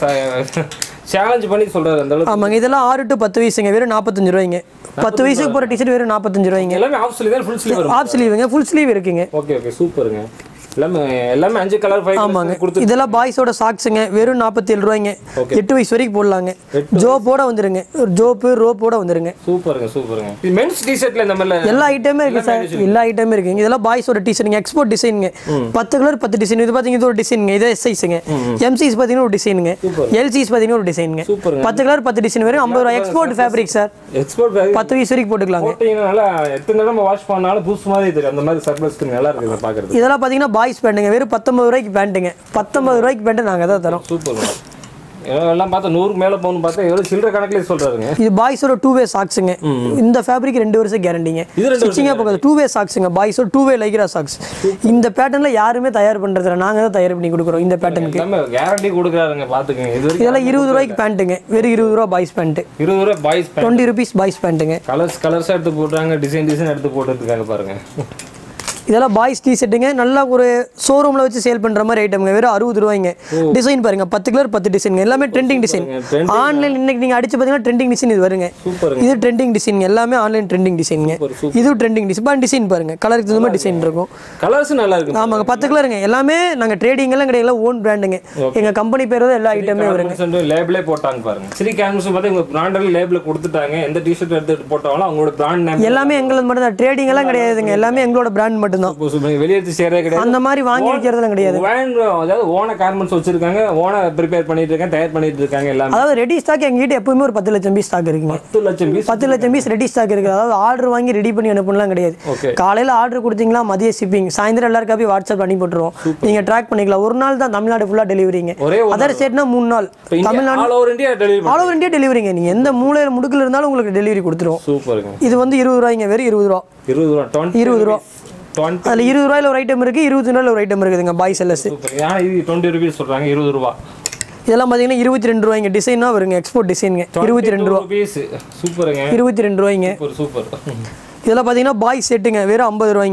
சேலஞ்ச் பண்ணி சொல்றாரு அந்த அளவுக்கு ஆமாங்க இதெல்லாம் ஆறு டு பத்து வயசுங்க வெறும் நாற்பத்தஞ்சு ரூபாய்ங்க பத்து வயசுக்கு போகிற டிஷர்ட் வெறும் நாற்பத்தஞ்சு ரூபாய்ங்க எல்லாமே ஆஃப் ஸ்லீவ் தான் ஃபுல் ஸ்லீவ் வரும் ஆஃப் ஸ்லீவுங்க ஃபுல் ஸ்லீவ் இருக்குங்க ஓகே ஓகே சூப்பருங்க எல்லாமே எல்லாமே அஞ்சு கலர் ஃபைவ் ஆமாங்க கொடுத்து இதெல்லாம் பாய்ஸோட சாக்ஸுங்க வெறும் நாற்பத்தி ஏழு ரூபாய்ங்க எட்டு வயசு வரைக்கும் போடலாங்க ஜோப்போட வந்துருங்க ஒரு ஜோப்பு ரோப்போட வந்துருங்க சூப்பருங்க சூப்பருங்க இது மென்ஸ் டிஷர்ட்ல இந்த மாதிரி எல்லா ஐட்டமே இருக்கு சார் எல்லா ஐட்டமே இருக்குங்க இதெல்லாம் பாய்ஸோட டிசைனுங்க எக்ஸ்போர்ட் டிசைனுங்க பத்து கலர் பத்து டிசைன் இது பார்த்தீங்கன்னா இது ஒரு டிசைனுங்க இது எஸ் சைஸுங்க எம்சிஸ் பார்த்தீங்கன்னா ஒரு டிசைனுங்க எல்சிஸ் பார்த்தீங்கன்னா ஒரு டிசைனுங்க சூப்பருங்க பத்து கலர் பத்து டிசைன் வரும் ஐம்பது ரூபா export fabric sir export pack பத்து வயசு வரைக்கும் போட்டுக்கலாங்க போட்டீங்கன்னா நல்லா எத்தனை தடவை வாஷ் பண்ணாலும் புதுசு மாதிரி தெரியும் அந்த மாதிரி சர்ப்ளஸ் நல்லா இருக்குது இதை பார்க்கறது இதெல்லாம் பார்த்தீங்கன்னா பாய்ஸ் பேண்ட்டுங்க வெறும் பத்தொன்பது ரூபாய்க்கு பேண்ட்டுங்க பத்தொன்பது ரூபாய்க்கு பேண்ட்டு நாங்கள் தான் தரோம் சூப்பருங்க எல்லாம் பார்த்தா நூறுக்கு மேலே போகணும்னு பார்த்தா எவ்வளோ சில்லற கணக்கிலே சொல்றாருங்க இது பாய்ஸோட டூ வே சாக்ஸுங்க இந்த ஃபேப்ரிக் ரெண்டு வருஷம் கேரண்டிங்க இது ரெண்டு ஸ்டிச்சிங்காக போகாது டூ வே சாக்ஸுங்க பாய்ஸோட டூ வே லைக்ரா சாக்ஸ் இந்த பேட்டர்னில் யாருமே தயார் பண்ணுறதில்ல நாங்கள் தான் தயார் பண்ணி கொடுக்குறோம் இந்த பேட்டர்னுக்கு எல்லாமே கேரண்டி கொடுக்குறாருங்க பார்த்துக்கங்க இது வரைக்கும் இதெல்லாம் இருபது ரூபாய்க்கு பேண்ட்டுங்க வெறும் இருபது ரூபா பாய்ஸ் பேண்ட்டு இருபது ரூபா boys pant twenty rupees boys பேண்ட்டுங்க கலர்ஸ் கலர்ஸாக எடுத்து போடுறாங்க டிசைன் டிசைன் எடுத்து போட்டுருக்காங்க பாருங்க இதெல்லாம் பாய்ஸ் டி ஷர்ட்டுங்க நல்லா ஒரு ஷோரூமில் வச்சு சேல் பண்ணுற மாதிரி ஐட்டம்ங்க வெறும் அறுபது ரூபாய்ங்க டிசைன் பாருங்க பத்து கலர் பத்து டிசைனுங்க எல்லாமே ட்ரெண்டிங் டிசைன் trending ஆன்லைன் இன்னைக்கு நீங்கள் அடிச்சு பார்த்தீங்கன்னா ட்ரெண்டிங் டிசைன் இது வருங்க சூப்பருங்க இது ட்ரெண்டிங் டிசைன் எல்லாமே ஆன்லைன் ட்ரெண்டிங் டிசைனுங்க சூப்பர் இது ட்ரெண்டிங் டிசைன் டிசைன் பாருங்க கலருக்கு தகுந்த மாதிரி டிசைன் இருக்கும் கலர்ஸ் நல்லா இருக்கு ஆமாங்க பத்து கலருங்க எல்லாமே நாங்கள் ட்ரேடிங் எல்லாம் கிடையாது ஓன் பிராண்டுங்க எங்கள் கம்பெனி பேர் தான் எல்லா ஐட்டமே வருங்க லேபிளே போட்டாங்க பாருங்க ஸ்ரீ கேன்வஸ் பார்த்து உங்க பிராண்டல் லேபிள் கொடுத்துட்டாங்க எந்த டிஷர்ட் எடுத்து போட்டாலும் அவங்களோட பிராண்ட் நேம் எல்லாமே எங்களது மட்டும் தான் ட்ரேடிங் எல்லாம் கிடையாதுங்க எல்லாமே எங்களோட பிராண்ட் மட்டும்தான் வெளியேற்றி சேரே கிடையாது அந்த மாதிரி வாங்கி வைக்கிறதுலாம் கிடையாது Van, அதாவது ஓன கார்மெண்ட்ஸ் வச்சிருக்காங்க ஓன ப்ரிப்பேர் பண்ணிட்டு இருக்காங்க தயார் பண்ணிட்டு இருக்காங்க எல்லாமே அதாவது ரெடி ஸ்டாக் எங்ககிட்ட எப்பவுமே ஒரு பத்து லட்சம் பீஸ் ஸ்டாக் இருக்குங்க பத்து லட்சம் பீஸ் பத்து லட்சம் பீஸ் ரெடி ஸ்டாக் இருக்குது அதாவது ஆர்டர் வாங்கி ரெடி பண்ணி அனுப்பலாம் கிடையாது ஓகே காலையில் ஆர்டர் கொடுத்தீங்களா மதிய ஷிப்பிங் சாயந்தரம் எல்லாருக்கும் போய் வாட்ஸ்அப் பண்ணி போட்டுருவோம் நீங்கள் ட்ராக் பண்ணிக்கலாம் ஒரு நாள் தான் தமிழ்நாடு ஃபுல்லாக டெலிவரிங்க ஒரே ஒரு அதர் ஸ்டேட்னா மூணு நாள் Tamil Nadu all over India delivery all over India டெலிவரிங்க நீங்கள் எந்த மூலையில் முடுக்கில் இருந்தாலும் உங்களுக்கு டெலிவரி கொடுத்துருவோம் சூப்பருங்க இது வந்து இருபது ரூபாய்ங்க வெறும் இருபது ரூபா இருபது ரூபா டுவெண்ட்டி இருபது ரூபா டுவெண்ட்டி அதில் இருபது ரூபாயில ஒரு ஐட்டம் இருக்குது இருபத்தி ரூபாயில ஒரு ஐட்டம் இருக்குதுங்க பாய்ஸ் எல்எஸ் சூப்பர் ஏன்னா இது டுவெண்ட்டி ருபீஸ் சொல்றாங்க இருபது ரூபா இதெல்லாம் பார்த்தீங்கன்னா இருபத்தி ரெண்டு ரூபாய்ங்க டிசைனா வருங்க எக்ஸ்போர்ட் டிசைனுங்க இருபத்தி ரெண்டு ரூபா ருபீஸ் சூப்பருங்க இருபத்தி ரெண்டு ரூபாய்ங்க சூப்பர் சூப்பர் இதெல்லாம் பார்த்தீங்கன்னா பாய்ஸ் செட்டுங்க வெறும் ஐம்பது ரூபாய்ங்க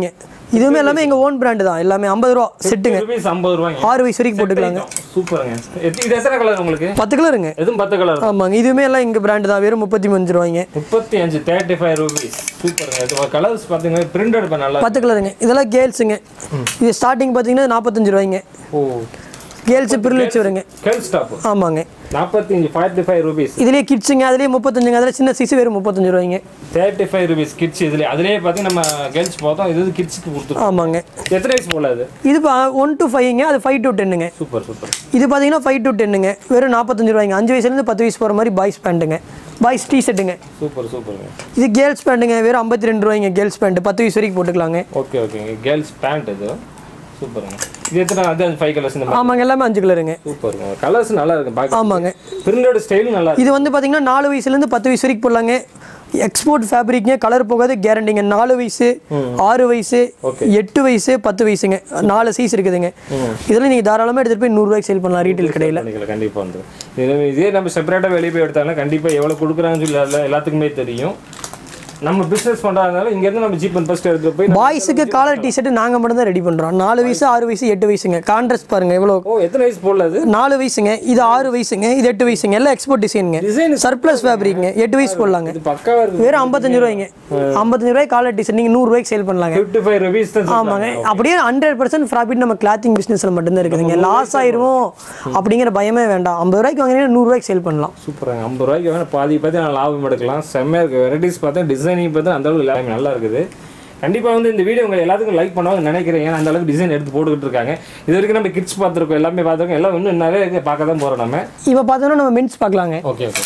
இதுவுமே எல்லாமே எங்கள் ஓன் பிராண்டு தான் எல்லாமே ஐம்பது ரூபா செட்டுங்க ருபீஸ் ஐம்பது ரூபாய்ங்க ஆறு வயசு வரைக்கும் போட்டுக்கலாங்க சூப்பருங்க எத்தி- இது எத்தனை கலர் உங்களுக்கு பத்து கலருங்க எதுவும் பத்து கலர் ஆமாங்க இதுவுமே எல்லாம் எங்கள் பிராண்டு தான் வெறும் முப்பத்தி அஞ்சு ரூபாய்ங்க முப்பத்தி அஞ்சு தேர்ட்டி ஃபைவ் ருபீஸ் சூப்பருங்க இது கலர்ஸ் பார்த்தீங்கன்னா பிரிண்டட் இப்போ நல்லா பத்து கலருங்க இதெல்லாம் கேர்ள்ஸுங்க இது ஸ்டார்டிங் பார்த்தீங்கன்னா நாற்பத்தஞ்சு ரூபாய்ங்க ஓ கேர்ள்ஸு பிரில் வச்சு வருங்க கேர்ள் ஸ்டாப் ஆமாங்க நாற்பத்தி அஞ்சு ஃபார்ட்டி ஃபைவ் ருபீஸ் இதுலேயே கிட்ஸுங்க அதுலேயே முப்பத்தஞ்சுங்க அதில் சின்ன சைஸ் வெறும் முப்பத்தஞ்சு ரூபாய்ங்க தேர்ட்டி ஃபைவ் ருபீஸ் கிட்ஸ் இதுல அதுலயே பார்த்தீங்கன்னா நம்ம கேர்ள்ஸ் பார்த்தோம் இது கிட்ஸ்க்கு கொடுத்துருக்கோம் ஆமாங்க எத்தனை வயசு போல அது இது ஒன் டு ஃபைவ்ங்க அது ஃபைவ் டு டென்னுங்க சூப்பர் சூப்பர் இது பார்த்தீங்கன்னா ஃபைவ் டு டென்னுங்க வெறும் நாற்பத்தஞ்சு ரூபாய்ங்க அஞ்சு வயசுலேருந்து பத்து வயசு போகிற மாதிரி பாய்ஸ் பேண்ட்டுங்க பாய்ஸ் டி ஷர்ட்டுங்க சூப்பர் சூப்பருங்க இது கேர்ள்ஸ் பேண்ட்டுங்க வெறும் ஐம்பத்தி ரெண்டு ரூபாய்ங்க கேர்ள்ஸ் பேண்ட் பத்து வயசு வரைக்கும் போட்டுக்கலாங்க ஓகே ஓகேங்க கேர்ள்ஸ் பேண்ட் இது சூப்பருங்க இது எத்தனை அது அந்த ஃபைவ் கலர்ஸ் இந்த மாதிரி ஆமாங்க எல்லாமே அஞ்சு கலருங்க சூப்பருங்க கலர்ஸ் நல்லா இருக்கு பார்க்க ஆமாங்க பிரிண்டட் ஸ்டைலும் நல்லா இருக்கு இது வந்து பார்த்தீங்கன்னா நாலு வயசுலேருந்து பத்து வயசு வரைக்கும் போடலாங்க எக்ஸ்போர்ட் ஃபேப்ரிக்ங்க கலர் போகாது கேரண்டிங்க நாலு வயசு ஆறு வயசு எட்டு வயசு பத்து வயசுங்க நாலு சைஸ் இருக்குதுங்க இதெல்லாம் நீங்கள் தாராளமாக எடுத்துகிட்டு போய் நூறுரூவாய்க்கு சேல் பண்ணலாம் ரீட்டைல் கடையில் பண்ணிக்கலாம் கண்டிப்பாக வந்து இது இதே நம்ம செப்பரேட்டாக வெளியே போய் எடுத்தாலும் கண்டிப்பாக எவ்வளோ கொடுக்குறாங்கன்னு சொல்லி அதுல எல்லாத்துக்குமே தெரியும் நம்ம பிஸ்னஸ் பண்ணுறதுனால இங்கேருந்து நம்ம ஜீப் அண்ட் ஃபஸ்ட் எடுத்து போய் பாய்ஸுக்கு காலர் டிஷர்ட் நாங்கள் மட்டும் தான் ரெடி பண்ணுறோம் நாலு வயசு ஆறு வயசு எட்டு வயசுங்க கான்ட்ராஸ்ட் பாருங்க எவ்வளோ ஓ எத்தனை வயசு போடல அது நாலு வயசுங்க இது ஆறு வயசுங்க இது எட்டு வயசுங்க எல்லாம் எக்ஸ்போர்ட் டிசைனுங்க டிசைன் சர்ப்ளஸ் ஃபேப்ரிக்ங்க எட்டு வயசு போடலாங்க இது பக்காவாக இருக்கு வெறும் ஐம்பத்தஞ்சு ரூபாய்ங்க ஐம்பத்தஞ்சு ரூபாய் காலர் டிஷர்ட் நீங்கள் நூறுரூவாய்க்கு சேல் பண்ணலாங்க ஃபிஃப்டி ஃபைவ் ருபீஸ் தான் ஆமாங்க அப்படியே ஹண்ட்ரட் பர்சன்ட் ப்ராஃபிட் நம்ம கிளாத்திங் பிஸ்னஸில் மட்டும்தான் இருக்குதுங்க லாஸ் ஆயிருமோ அப்படிங்கிற பயமே வேண்டாம் ஐம்பது ரூபாய்க்கு வாங்கினீங்கன்னா நூறுரூவாய்க்கு சேல் பண்ணலாம் சூப்பராங்க ஐம்பது ரூபாய்க்கு வேணால் பாதி பார்த்து நான் லாபம் எடுக்கலாம் செம்மையாக இருக்குது வெரைட்டிஸ் பார்த்தா டிசைனிங் பார்த்தா அந்த அளவுக்கு எல்லாமே நல்லா இருக்குது கண்டிப்பாக வந்து இந்த வீடியோ உங்கள் எல்லாத்துக்கும் லைக் பண்ணுவாங்க நினைக்கிறேன் ஏன்னா அந்த அளவுக்கு டிசைன் எடுத்து போட்டுக்கிட்டு இருக்காங்க இது வரைக்கும் நம்ம கிட்ஸ் பார்த்துருக்கோம் எல்லாமே பார்த்துருக்கோம் எல்லாம் இன்னும் நிறைய இருக்கு பார்க்க தான் போகிறோம் நம்ம இப்போ பார்த்தோன்னா நம்ம மென்ஸ் பார்க்கலாங்க ஓகே ஓகே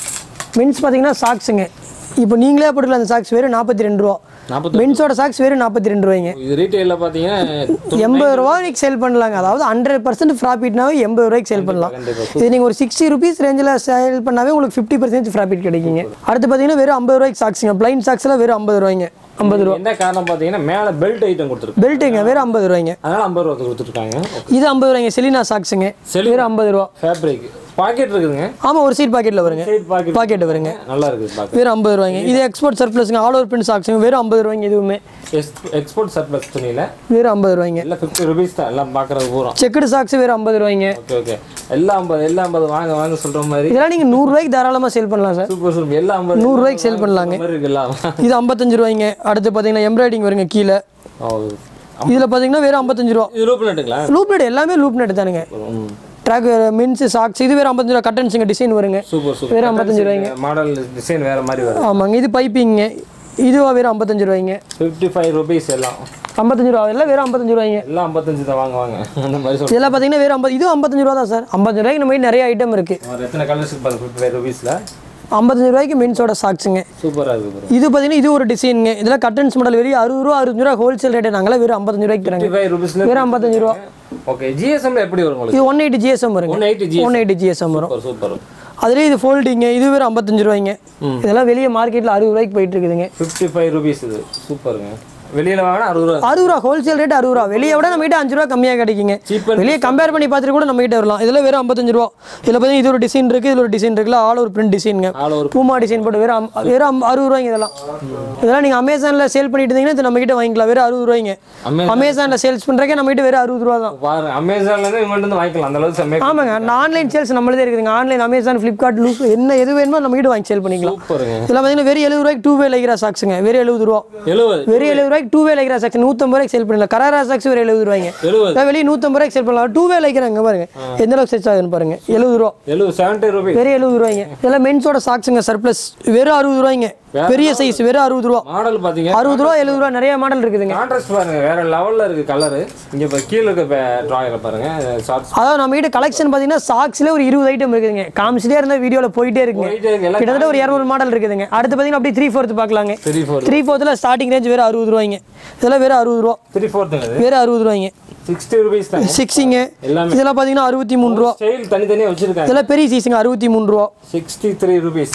மென்ஸ் பார்த்தீங்கன்னா சாக்ஸுங்க இப்போ நீங்களே போட்டுக்கலாம் அந்த சாக்ஸ் வெறும் நாற்பத்தி ரெண்டு ரூபா நாற்பத்தி மென்ஸோட சாக்ஸ் வெறும் நாற்பத்தி ரெண்டு ரூபாய்ங்க இது ரீட்டெயிலில் பார்த்தீங்கன்னா எண்பது ரூபாய்க்கு சேல் பண்ணலாங்க அதாவது ஹண்ட்ரட் பர்சன்ட் ப்ராஃபிட்னாவே எண்பது ரூபாய்க்கு சேல் பண்ணலாம் கண்டிப்பா. இது நீங்கள் ஒரு சிக்ஸ்டி ருபீஸ் ரேஞ்சில் சேல் பண்ணாவே உங்களுக்கு ஃபிஃப்டி பர்சன்ட் ப்ராஃபிட் கிடைக்குங்க அடுத்து பார்த்தீங்கன்னா வெறும் ஐம்பது ரூபாய்க்கு சாக்ஸுங்க பிளைன் சாக்ஸ்லாம் வெறும் ஐம்பது ரூபாய்ங்க ஐம்பது ரூபா என்ன காரணம் பார்த்தீங்கன்னா மேலே பெல்ட் ஐட்டம் கொடுத்துருக்கு பெல்ட்டுங்க வெறும் ஐம்பது ரூபாய்ங்க அதனால ஐம்பது ரூபா கொடுத்துருக்காங்க இது ஐம்பது ரூபாய்ங்க செலினா சாக்ஸுங்க வெறும் ஐம்பது ரூபா ஃபேப்ரிக் பாக்கெட் இருக்குதுங்க ஆமாம் ஒரு சீட் பாக்கெட்டில் வருங்க சைட் பாக்கெட் பாக்கெட் வருங்க நல்லா இருக்குது பார்க்க வெறும் ஐம்பது ரூபாய்ங்க இது எக்ஸ்போர்ட் சர்ப்ளஸ்ங்க ஆல் ஓவர் பிரிண்ட் சாக்ஸுங்க வெறும் ஐம்பது ரூபாய்ங்க இதுவுமே எக்ஸ்போர்ட் சர்ப்ளஸ் துணியில் வெறும் ஐம்பது ரூபாய்ங்க எல்லாம் ஃபிஃப்டி ருபீஸ் தான் எல்லாம் பார்க்குறது பூரா செக்குடு சாக்ஸ் வெறும் ஐம்பது ரூபாய்ங்க ஓகே ஓகே எல்லாம் ஐம்பது எல்லாம் ஐம்பது வாங்க வாங்க சொல்கிற மாதிரி இதெல்லாம் நீங்கள் நூறுரூவாய்க்கு தாராளமாக சேல் பண்ணலாம் சார் சூப்பர் சூப்பர் எல்லாம் ஐம்பது நூறுரூவாய்க்கு சேல் பண்ணலாங்க மாதிரி இருக்கு எல்லாம் இது ஐம்பத்தஞ்சு ரூபாய்ங்க அடுத்து பார்த்தீங்கன்னா எம்ப்ராய்டிங் வருங்க கீழே ஓ இதில் பார்த்தீங்கன்னா வெறும் ஐம்பத்தஞ்சு ரூபா இது லூப் நட்டுங்களா லூப் நெட் எல்லாமே லூப் நெட் தானுங்க ம் ட்ராக் மின்ஸ் சாக்ஸ் இது வேறு ஐம்பத்தஞ்சு ரூபா கட்டன்ஸுங்க டிசைன் வருங்க சூப்பர் சூப்பர் வெறும் ஐம்பத்தஞ்சு ரூபாய்ங்க மாடல் டிசைன் வேறு மாதிரி வரும் ஆமாங்க இது பைப்பிங்க இதுவா வெறும் ஐம்பத்தஞ்சு ரூபாய்ங்க ஃபிஃப்டி ஃபைவ் ருபீஸ் எல்லாம் ஐம்பத்தஞ்சு ரூபா எல்லாம் வெறும் ஐம்பத்தஞ்சு ரூபாய்ங்க எல்லாம் ஐம்பத்தஞ்சு தான் வாங்க வாங்க அந்த மாதிரி சொல்லுங்கள் இதெல்லாம் பார்த்தீங்கன்னா வெறும் ஐம்பது இது ஐம்பத்தஞ்சு ரூபா தான் சார் ஐம்பத்தஞ்சு ரூபாய்க்கு நம்ம கிட்ட நிறைய ஐட்டம் இருக்குது ஒரு எத்தனை கலர்ஸ் பாருங்க ஃபிஃப்டி ஃபைவ் ருபீஸில் ஐம்பத்தஞ்சு ரூபாய்க்கு மின்ஸோட சாக்ஸுங்க சூப்பராக இருக்குது ப்ரோ இது பார்த்தீங்கன்னா இது ஒரு டிசைனுங்க இதெல்லாம் கட்டன்ஸ் மாடல் வெறும் அறுபது ரூபா அறுபது ரூபா ஹோல்சேல் ரேட்டு நாங்களாம் வெறும் ஐம்பத்தஞ்சு ரூபாய்க்கு தராங்க ஃபிஃப்டி ஃபைவ் ருபீஸில் வெறும் ஐம்பத்தஞ்சு ரூபா ஓகே ஜிஎஸ்எம்ல எப்படி வரும் உங்களுக்கு இது ஒன் எயிட்டி ஜிஎஸ்எம் வருங்க one eighty G one eighty GSM வரும் சூப்பர் சூப்பர் அதுலேயே இது ஃபோல்டிங்க இது வெறும் ஐம்பத்தஞ்சு ரூபாய்ங்க இதெல்லாம் வெளியே மார்க்கெட்டில் அறுபது ரூபாய்க்கு போயிட்டு இருக்குதுங்க ஃபிஃப்டி ஃபைவ் ருபீஸ் இது சூப்பருங்க வெளியில் வாங்கினா அறுபது ரூபா அறுபது ரூபா ஹோல்சேல் ரேட் அறுபது ரூபா வெளியே விட நம்ம கிட்ட அஞ்சு ரூபா கம்மியாக கிடைக்குங்க Cheap and வெளியே கம்பேர் பண்ணி பார்த்துட்டு கூட நம்ம கிட்ட வரலாம் இதில் வெறும் ஐம்பத்தஞ்சு ரூபா இதில் பார்த்தீங்கன்னா இது ஒரு டிசைன் இருக்குது இதில் ஒரு டிசைன் இருக்குல்ல ஆல் ஒரு பிரிண்ட் டிசைனுங்க ஆல் ஒரு பூமா டிசைன் போட்டு வெறும் அம்- வெறும் அம்- அறுபது ரூபாய்ங்க இதெல்லாம் இதெல்லாம் நீங்கள் அமேசானில் சேல் பண்ணிட்டு இருந்தீங்கன்னா இது நம்ம கிட்ட வாங்கிக்கலாம் வெறும் அறுபது ரூபாய்ங்க Amazon- அமேசானில் சேல்ஸ் பண்ணுறக்கே நம்ம கிட்ட வெறும் அறுபது ரூபா தான் பாருங்க அமேசான்லேருந்து இவங்கள்ட்ட இருந்து வாங்கிக்கலாம் அந்த அளவுக்கு செம்மையாக ஆமாங்க ஆன்லைன் சேல்ஸ் நம்மளதே இருக்குதுங்க ஆன்லைன் அமேசான் ஃப்ளிப்கார்ட் லூஸ் என்ன எது வேணுமோ நம்ம கிட்ட வாங்கி சேல் பண்ணிக்கலாம் சூப்பருங்க இதில் பார்த்தீங்கன்னா வெறும் எழுபது ரூபாய்க்கு டூ வே லைக்ரா சாக்ஸுங்க வெறும் எழுபது ரூபா எழுபது வெறும் எழுபது ரூபாய்க்கு டூ வே லைக்ரா சாக்ஸ் நூற்றம்பது ரூபாய்க்கு சேல் பண்ணலாம் கராரா சாக்ஸ் ஒரு எழுபது ரூபாய்ங்க எழுபது அதான் வெளியே நூற்றம்பது ரூபாய்க்கு சேல் பண்ணலாம் டூ வே லைக்கிறாங்க பாருங்க எந்த அளவுக்கு செட் ஆகுதுன்னு பாருங்க எழுபது ரூபா எழுபது செவன்ட்டி ருபீஸ் வெறும் எழுபது ரூபாய்ங்க இதெல்லாம் மென்ஸோட சாக்ஸுங்க சர்ப்ளஸ் வெறும் அறுபது ரூபாய்ங்க பெரிய சைஸ் வெறும் அறுபது ரூபா மாடல் பார்த்தீங்க அறுபது ரூபா எழுபது ரூபா நிறைய மாடல் இருக்குதுங்க கான்ட்ராஸ்ட் பாருங்க வேற லெவலில் இருக்கு கலரு இங்கே இப்போ கீழே இருக்க ட்ராயிங்கில் பாருங்க ஷார்ட்ஸ் அதாவது நம்ம கிட்ட கலெக்ஷன் பார்த்தீங்கன்னா சாக்ஸ்ல ஒரு இருபது ஐட்டம் இருக்குதுங்க காமிச்சிட்டே இருந்தால் வீடியோவில் போயிட்டே இருக்குங்க போயிட்டே இருக்கு எல்லாம் கிட்டத்தட்ட ஒரு இரநூறு மாடல் இருக்குதுங்க அடுத்து பார்த்தீங்கன்னா அப்படியே த்ரீ ஃபோர்த் பார்க்கலாங்க த்ரீ ஃபோர் த்ரீ ஃபோர்த்தில் ஸ்டார்டிங் ரேஞ்ச் வெறும் அறுபது ரூபாய்ங்க இதெல்லாம் வெறும் அறுபது ரூபா த்ரீ ஃபோர்த்துங்க இது வெறும் அறுபது ரூபாய்ங்க சிக்ஸ்டி ருபீஸ் தாங்க சிக்ஸிங்க எல்லாமே இதெல்லாம் பார்த்தீங்கன்னா அறுபத்தி மூணு ரூபா ஸ்டைல் தனித்தனியாக வச்சிருக்காங்க இதெல்லாம் பெரிய சைஸுங்க அறுபத்தி மூணு ரூபா சிக்ஸ்டி த்ரீ ருபீஸ்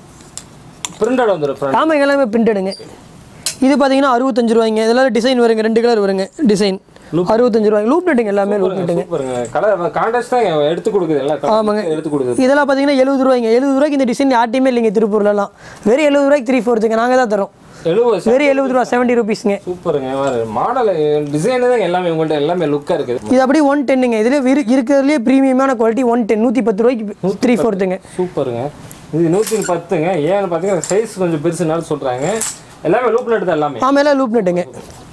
பிரிண்டட் வந்துடும் ஃப்ரெண்ட் ஆமாம் எல்லாமே பிரிண்டடுங்க இது பார்த்தீங்கன்னா அறுபத்தஞ்சு ரூபாய்ங்க இதெல்லாம் டிசைன் வருங்க ரெண்டு கலர் வருங்க டிசைன் அறுபத்தஞ்சு ரூபாய்ங்க லூப் நெட்டுங்க எல்லாமே லூப் நெட்டுங்க சூப்பருங்க கலர் கான்ட்ராஸ்ட் தான் எடுத்து கொடுக்குது எல்லாம் ஆமாங்க. எடுத்து கொடுக்குது இதெல்லாம் பார்த்தீங்கன்னா எழுபது ரூபாய்ங்க எழுபது ரூபாய்க்கு இந்த டிசைன் யார்ட்டையுமே இல்லைங்க திருப்பூர்லலாம் வெறும் எழுபது ரூபாய்க்கு த்ரீ ஃபோர்த்துங்க நாங்கள் தான் தரோம் எழுபது வெறும் எழுபது ரூபா செவன்ட்டி ருபீஸுங்க சூப்பருங்க வேறு மாடல் டிசைனு தான் எல்லாமே உங்கள்கிட்ட எல்லாமே லுக்காக இருக்குது இது அப்படியே ஒன் டென்னுங்க இதுல இரு இருக்கிறதுலே ப்ரீமியமான குவாலிட்டி ஒன் டென் நூற்றி பத்து ரூபாய்க்கு த்ரீ ஃபோர்த்துங்க சூப்பருங்க இது நூற்றி பத்துங்க ஏன்னு பார்த்தீங்கன்னா சைஸ் கொஞ்சம் பெருசுனாலும் சொல்கிறாங்க எல்லாமே லூப் நட்டு தான் எல்லாமே ஆಮೇಲೆ லூப் நட்டுங்க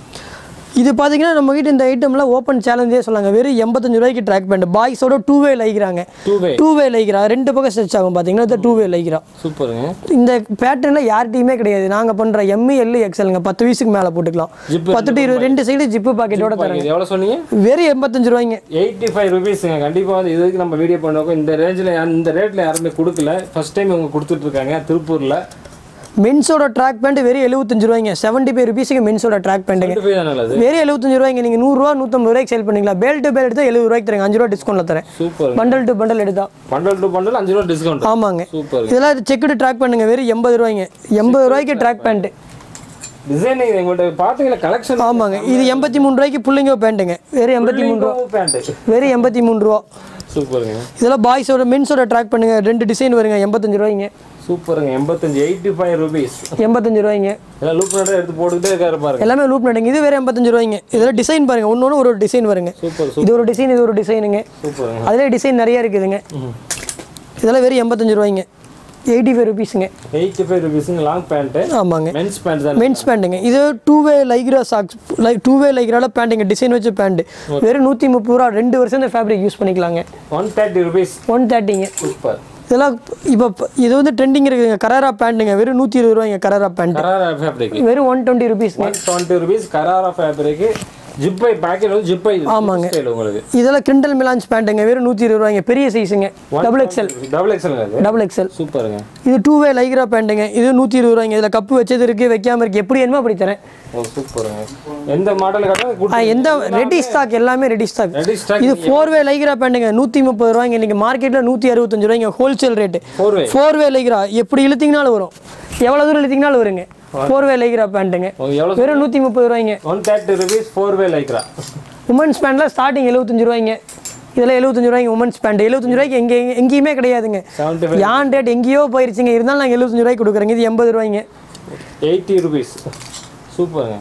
இது பார்த்தீங்கன்னா நம்ம கிட்ட இந்த ஐட்டம்லாம் ஓப்பன் சேலஞ்சே சொல்லாங்க வெறும் எண்பத்தஞ்சு ரூபாய்க்கு ட்ராக் பேண்ட் பாய்ஸோட டூ வே லைக்கிறாங்க டூ வே டூ வே லைக்கிறா ரெண்டு பக்கம் ஸ்ட்ரெச் ஆகும் பார்த்தீங்கன்னா இந்த டூ வே லைக்கிறா சூப்பருங்க இந்த பேட்டர்னில் யார்கிட்டையுமே கிடையாது நாங்கள் பண்ணுற எம்இ எல்லு எக்ஸலுங்க பத்து வயசுக்கு மேலே போட்டுக்கலாம் Zip பத்து டு இருபது ரெண்டு சைடு ஜிப்பு பாக்கெட்டோட தரேன் இது எவ்வளோ சொன்னீங்க வெறும் எண்பத்தஞ்சு ரூபாய்ங்க எயிட்டி ஃபைவ் ருபீஸுங்க கண்டிப்பாக வந்து இதுக்கு நம்ம வீடியோ பண்ணோம் இந்த ரேஞ்சில் இந்த ரேட்டில் யாருமே கொடுக்கல ஃபர்ஸ்ட் டைம் இவங்க கொடுத்துட்ருக்காங்க திருப்பூரில் மென்ஸோட ட்ராக் பேண்ட் வெறும் எழுபத்தஞ்சு ரூபாய்ங்க செவன்ட்டி ஃபைவ் ருபீஸுக்கு மென்ஸோட ட்ராக் பேண்ட்டுங்க டுவெண்ட்டி ஃபைவ் தான் நல்லது வெறும் எழுபத்தஞ்சு ரூபாய்ங்க நீங்கள் நூறுரூவா நூற்றம்பது ரூபாய்க்கு சேல் பண்ணிக்கலாம் பெல்ட் பெல் எடுத்தால் எழுபது ரூபாய்க்கு தரேங்க அஞ்சு ரூபா டிஸ்கவுண்ட்டில் தரேன் சூப்பர் பண்டல் டு பண்டல் எடுத்தா பண்டல் டு பண்டல் அஞ்சு ரூபா டிஸ்கவுண்ட் ஆமாங்க சூப்பர் இதெல்லாம் செக்குடு ட்ராக் பண்ணுங்க வெறும் எண்பது ரூபாய்ங்க எண்பது ரூபாய்க்கு ட்ராக் பேண்ட்டு டிசைனிங் எங்கள்கிட்ட பார்த்தீங்களா கலெக்ஷன் ஆமாங்க இது எண்பத்தி மூணு ரூபாய்க்கு புள்ளிங்க பேண்ட்டுங்க வெறும் எண்பத்தி மூணு ரூபா பேண்ட்டு வெறும் எண்பத்தி மூணு ரூபா சூப்பருங்க இதெல்லாம் பாய்ஸோட மென்ஸோட ட்ராக் பண்ணுங்க ரெண்டு டிசைன் வருங்க எண்பத்தஞ்சு ரூபாய்ங்க சூப்பருங்க எண்பத்தஞ்சு எயிட்டி ஃபைவ் ருபீஸ் எண்பத்தஞ்சு ரூபாய்ங்க எல்லாம் லூப் நட்டை எடுத்து போட்டுக்கிட்டே இருக்காரு பாருங்க எல்லாமே லூப் நடுங்க இது வேற எண்பத்தஞ்சு ரூபாய்ங்க இதெல்லாம் டிசைன் பாருங்க ஒன்று ஒன்று ஒரு ஒரு டிசைன் வருங்க சூப்பர் இது ஒரு டிசைன் இது ஒரு டிசைனுங்க சூப்பருங்க அதிலே டிசைன் நிறைய இருக்குதுங்க இதெல்லாம் வெறும் எண்பத்தஞ்சு ரூபாய்ங்க எயிட்டி ஃபைவ் ருபீஸுங்க எயிட்டி ஃபைவ் ருபீஸுங்க லாங் பேண்ட்டு ஆமாங்க மென்ஸ் பேண்ட் தான் மென்ஸ் பேண்ட்டுங்க இது டூ வே லைக்ரா சாக்ஸ் லை டூ வே லைக்ரால பேண்ட்டுங்க டிசைன் வச்ச பேண்ட் வெறும் நூற்றி முப்பது ரூபா ரெண்டு வருஷம் இந்த ஃபேப்ரிக் யூஸ் பண்ணிக்கலாங்க ஒன் தேர்ட்டி ருபீஸ் ஒன் தேர்ட்டிங்க சூப்பர் இதெல்லாம் இப்போ இது வந்து ட்ரெண்டிங் இருக்குதுங்க கராரா பேண்ட்டுங்க வெறும் நூற்றி இருபது ரூபாய்ங்க கராரா பேண்ட் கராரா ஃபேப்ரிக் வெறும் ஒன் டுவெண்ட்டி ருபீஸ்ங்க ஒன் டுவெண்ட்டி ருபீஸ் கராரா ஃபேப்ரிக் ஜிப்பை பேக்கெட் வந்து ஜிப்பை ஆமாங்க. ஸ்டைல் உங்களுக்கு இதெல்லாம் கிண்டல் மிலான்ஸ் பேண்ட்டுங்க வெறும் நூற்றி இருபது ரூபாய்ங்க பெரிய சைஸுங்க டபுள் எக்ஸல் டபுள் எக்ஸல் அது டபுள் எக்ஸல் சூப்பருங்க இது டூ வே லைக்ரா பேண்ட்டுங்க இது நூற்றி இருபது ரூபாய்ங்க இதில் கப்பு வச்சது இருக்குது வைக்காம இருக்குது எப்படி வேணுமோ அப்படி தரேன் ஓ சூப்பருங்க எந்த மாடல் ஆ, கேட்டாலும் எந்த ரெடி ஸ்டாக் எல்லாமே ரெடி ஸ்டாக் ரெடி ஸ்டாக் இது ஃபோர் வே லைக்ரா பேண்ட்டுங்க நூற்றி முப்பது ரூபாய்ங்க இன்னைக்கு மார்க்கெட்டில் நூற்றி அறுபத்தஞ்சு ரூபாய்ங்க wholesale rate four way four way lycra எப்படி இழுத்தீங்கனாலும் வரும் எவ்வளோ தூரம் இழுத்தீங்கனாலும் வருங்க ஃபோர் வே லைக்ரா பேண்ட்டுங்க எவ்வளோ வெறும் நூற்றி முப்பது ரூபாய்ங்க one thirty rupees four way Lycra women's பேண்ட்ல ஸ்டார்டிங் எழுபத்தஞ்சு ரூபாய்ங்க இதில் எழுபத்தஞ்சு ரூபாய்ங்க உமன்ஸ் பேண்ட் எழுபத்தஞ்சு ரூபாய்க்கு எங்கே எங்கேயுமே கிடையாதுங்க செவன்ட்டி ஃபைவ் யான் ரேட் எங்கேயோ போயிருச்சுங்க இருந்தாலும் நாங்கள் எழுபத்தஞ்சு ரூபாய்க்கு கொடுக்குறோங்க இது எண்பது ரூபாய்ங்க எயிட்டி ருபீஸ் சூப்பருங்க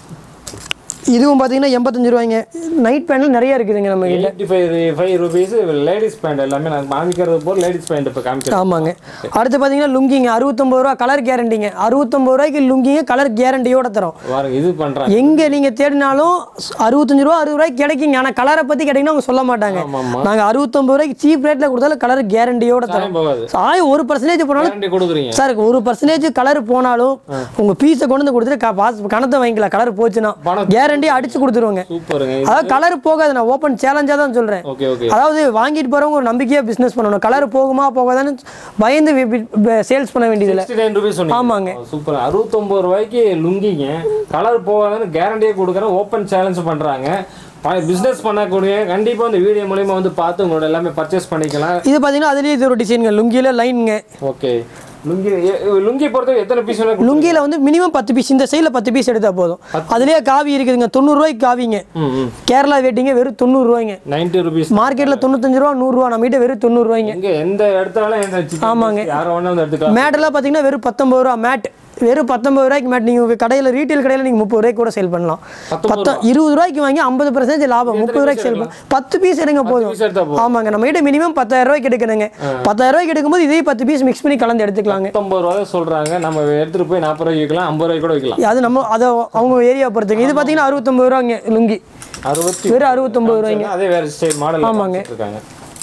இதுவும் பார்த்தீங்கன்னா எண்பத்தஞ்சு ரூபாய்ங்க நைட் பேண்டில் நிறைய இருக்குதுங்க நம்ம கிட்ட eighty five five rupees ladies pant எல்லாமே நான் காமிக்கிறது போல் லேடிஸ் பேண்ட் இப்போ காமிக்கிறேன் ஆமாங்க அடுத்து பார்த்தீங்கன்னா லுங்கிங்க அறுபத்தொம்பது ரூபா கலர் கேரண்டிங்க அறுபத்தொம்பது ரூபாய்க்கு லுங்கிங்க கலர் கேரண்டியோட தரோம் பாருங்க இது பண்ணுறாங்க எங்கே நீங்கள் தேடினாலும் அறுபத்தஞ்சு ரூபா அறுபது ரூபாய்க்கு கிடைக்குங்க ஆனால் கலரை பற்றி கேட்டிங்கன்னா அவங்க சொல்ல மாட்டாங்க ஆமாம் ஆமாம் நாங்கள் அறுபத்தொம்பது ரூபாய்க்கு சீப் ரேட்டில் கொடுத்தாலும் கலர் கேரண்டியோட தரோம் டைம் போகாது ஆய் ஒரு பர்சன்டேஜ் போனாலும் கேரண்டி கொடுக்குறீங்க சார் ஒரு பர்சன்டேஜ் கலர் போனாலும் உங்க பீஸை கொண்டு வந்து கொடுத்துட்டு க- பாஸ் கணத்தை வாங்கிக்கலாம் கலர் போச்சுன்னா பணம் கேரண்டி அடிச்சு கொடுத்துருவாங்க சூப்பருங்க அதாவது கலர் போகாது நான் ஓப்பன் சேலஞ்சாக தான் சொல்றேன் ஓகே ஓகே அதாவது வாங்கிட்டு போறவங்க ஒரு நம்பிக்கையா பிசினஸ் பண்ணணும் கலர் போகுமா போகாதான்னு பயந்து சேல்ஸ் பண்ண வேண்டியதில்லை சிக்ஸ்டி நைன் ருபீஸ் சொன்னீங்க ஆமாங்க. சூப்பர் அறுபத்தொம்பது ரூபாய்க்கு லுங்கிங்க கலர் போகாதுன்னு கேரண்டியே கொடுக்குறேன் ஓப்பன் சேலஞ்ச் பண்ணுறாங்க பிஸ்னஸ் பண்ணக்கூடிய கண்டிப்பாக இந்த வீடியோ மூலியமா வந்து பார்த்து உங்களோட எல்லாமே பர்ச்சேஸ் பண்ணிக்கலாம் இது பார்த்தீங்கன்னா அதுலேயே இது ஒரு டிசைனுங்க லுங்கியில லைனுங்க ஓகே லுங்கி எ- லுங்கி பொறுத்த எத்தனை பீஸ் வேணா லுங்கியில வந்து மினிமம் பத்து பீஸ் இந்த சைடில் பத்து பீஸ் எடுத்தா போதும் அதுலேயே காவி இருக்குதுங்க தொண்ணூறுரூவாய்க்கு காவிங்க ம் ம் கேரளா வெட்டிங்க வெறும் தொண்ணூறுரூவாய்ங்க நைன்ட்டி ருபீஸ் மார்க்கெட்டில் தொண்ணூத்தஞ்சு ரூபா நூறுரூவா நம்ம கிட்ட வெறும் தொண்ணூறுரூவாய்ங்க எங்க எந்த இடத்துலலாம் எந்த chicken ஆமாங்க. piece யாரை வேணா வந்து எடுத்துக்கலாம் மேட்டெல்லாம் பார்த்தீங்கன்னா வெறும் பத்தொம்பது ரூபா மேட் வெறும் பத்தொம்பது ரூபாய்க்கு மேட் நீங்கள் உங்கள் கடையில் ரீட்டைல் கடையில் நீங்கள் முப்பது ரூபாய்க்கு கூட சேல் பண்ணலாம் பத்தம் இருபது ரூபாய்க்கு வாங்கி ஐம்பது பர்சன்டேஜ் லாபம் முப்பது ரூபாய்க்கு சேல் பண்ணலாம் பத்து பீஸ் எடுங்க போதும் பீஸ் எடுத்தா போதும் ஆமாங்க நம்ம கிட்ட மினிமம் பத்தாயிரம் ரூபாய்க்கு எடுக்கணுங்க பத்தாயிரம் ரூபாய்க்கு எடுக்கும்போது இதே பத்து பீஸ் மிக்ஸ் பண்ணி கலந்து எடுத்துக்கலாங்க பத்தொம்பது ரூபா தான் சொல்றாங்க நம்ம எடுத்துட்டு போய் நாற்பது ரூபாய்க்கு விற்கலாம் ஐம்பது ரூபாய்க்கு கூட விற்கலாம் அது நம்ம அதை அவங்க ஏரியா பொறுத்துங்க இது பார்த்தீங்கன்னா அறுபத்தொம்பது ரூபாங்க லுங்கி அறுபத்தி வெறும் அறுபத்தொம்பது ரூபாய்ங்க அதே வேற ஸ்டைல் மாடல் ஆமாங்க. இருக்காங்க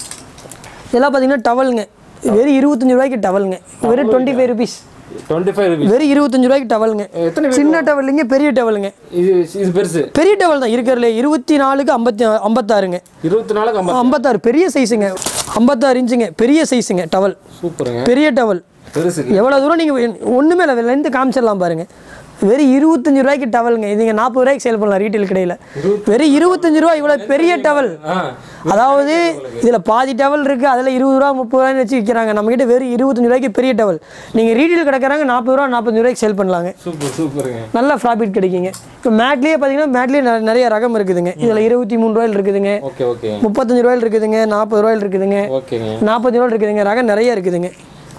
இதெல்லாம் பார்த்தீங்கன்னா டவலுங்க வெறும் இருபத்தஞ்சு ரூபாய்க்கு டவலுங்க வெறும் twenty five rupees twenty five rupees வெறும் இருபத்தஞ்சு ரூபாய்க்கு டவலுங்க எத்தனை சின்ன டவலுங்க பெரிய டவலுங்க இது இது பெருசு பெரிய டவல் தான் இருக்கிறதுல இருபத்தி நாலுக்கு ஐம்பத்தி ஐம்பத்தாறுங்க இருபத்தி நாலுக்கு ஐம்பது ஐம்பத்தாறு பெரிய சைஸுங்க ஐம்பத்தாறு இன்ச்சுங்க பெரிய சைஸுங்க டவல் சூப்பருங்க பெரிய டவல் பெருசு எவ்வளோ தூரம் நீங்கள் ஒன்றுமே இல்லை லென்த்து காமிச்சிடலாம் பாருங்க வெறும் இருபத்தஞ்சு ரூபாய்க்கு டவலுங்க இது நீங்கள் நாற்பது ரூபாய்க்கு சேல் பண்ணலாம் ரீட்டைல் கடையில் வெறும் இருபத்தஞ்சு ரூபா இவ்வளோ பெரிய டவல் ஆ அதாவது இதில் பாதி டவல் இருக்குது அதில் இருபது ரூபா முப்பது ரூபாய்னு வச்சு விற்கிறாங்க நம்மகிட்ட வெறும் இருபத்தஞ்சு ரூபாய்க்கு பெரிய டவல் நீங்கள் ரீட்டைல் கிடக்கிறாங்க நாற்பது ரூபா நாற்பத்தஞ்சு ரூபாய்க்கு சேல் பண்ணலாங்க சூப்பர் சூப்பருங்க நல்ல ப்ராஃபிட் கிடைக்குங்க இப்போ மேட்லேயே பார்த்தீங்கன்னா மேட்லேயே நெ- நிறைய ரகம் இருக்குதுங்க இதில் இருபத்தி மூணு ரூபாயில் இருக்குதுங்க ஓகே ஓகே முப்பத்தஞ்சு ரூபாயில் இருக்குதுங்க நாற்பது ரூபாயில் இருக்குதுங்க ஓகேங்க நாற்பது ரூபாயில் இருக்குதுங்க ரகம் நிறைய இருக்குதுங்க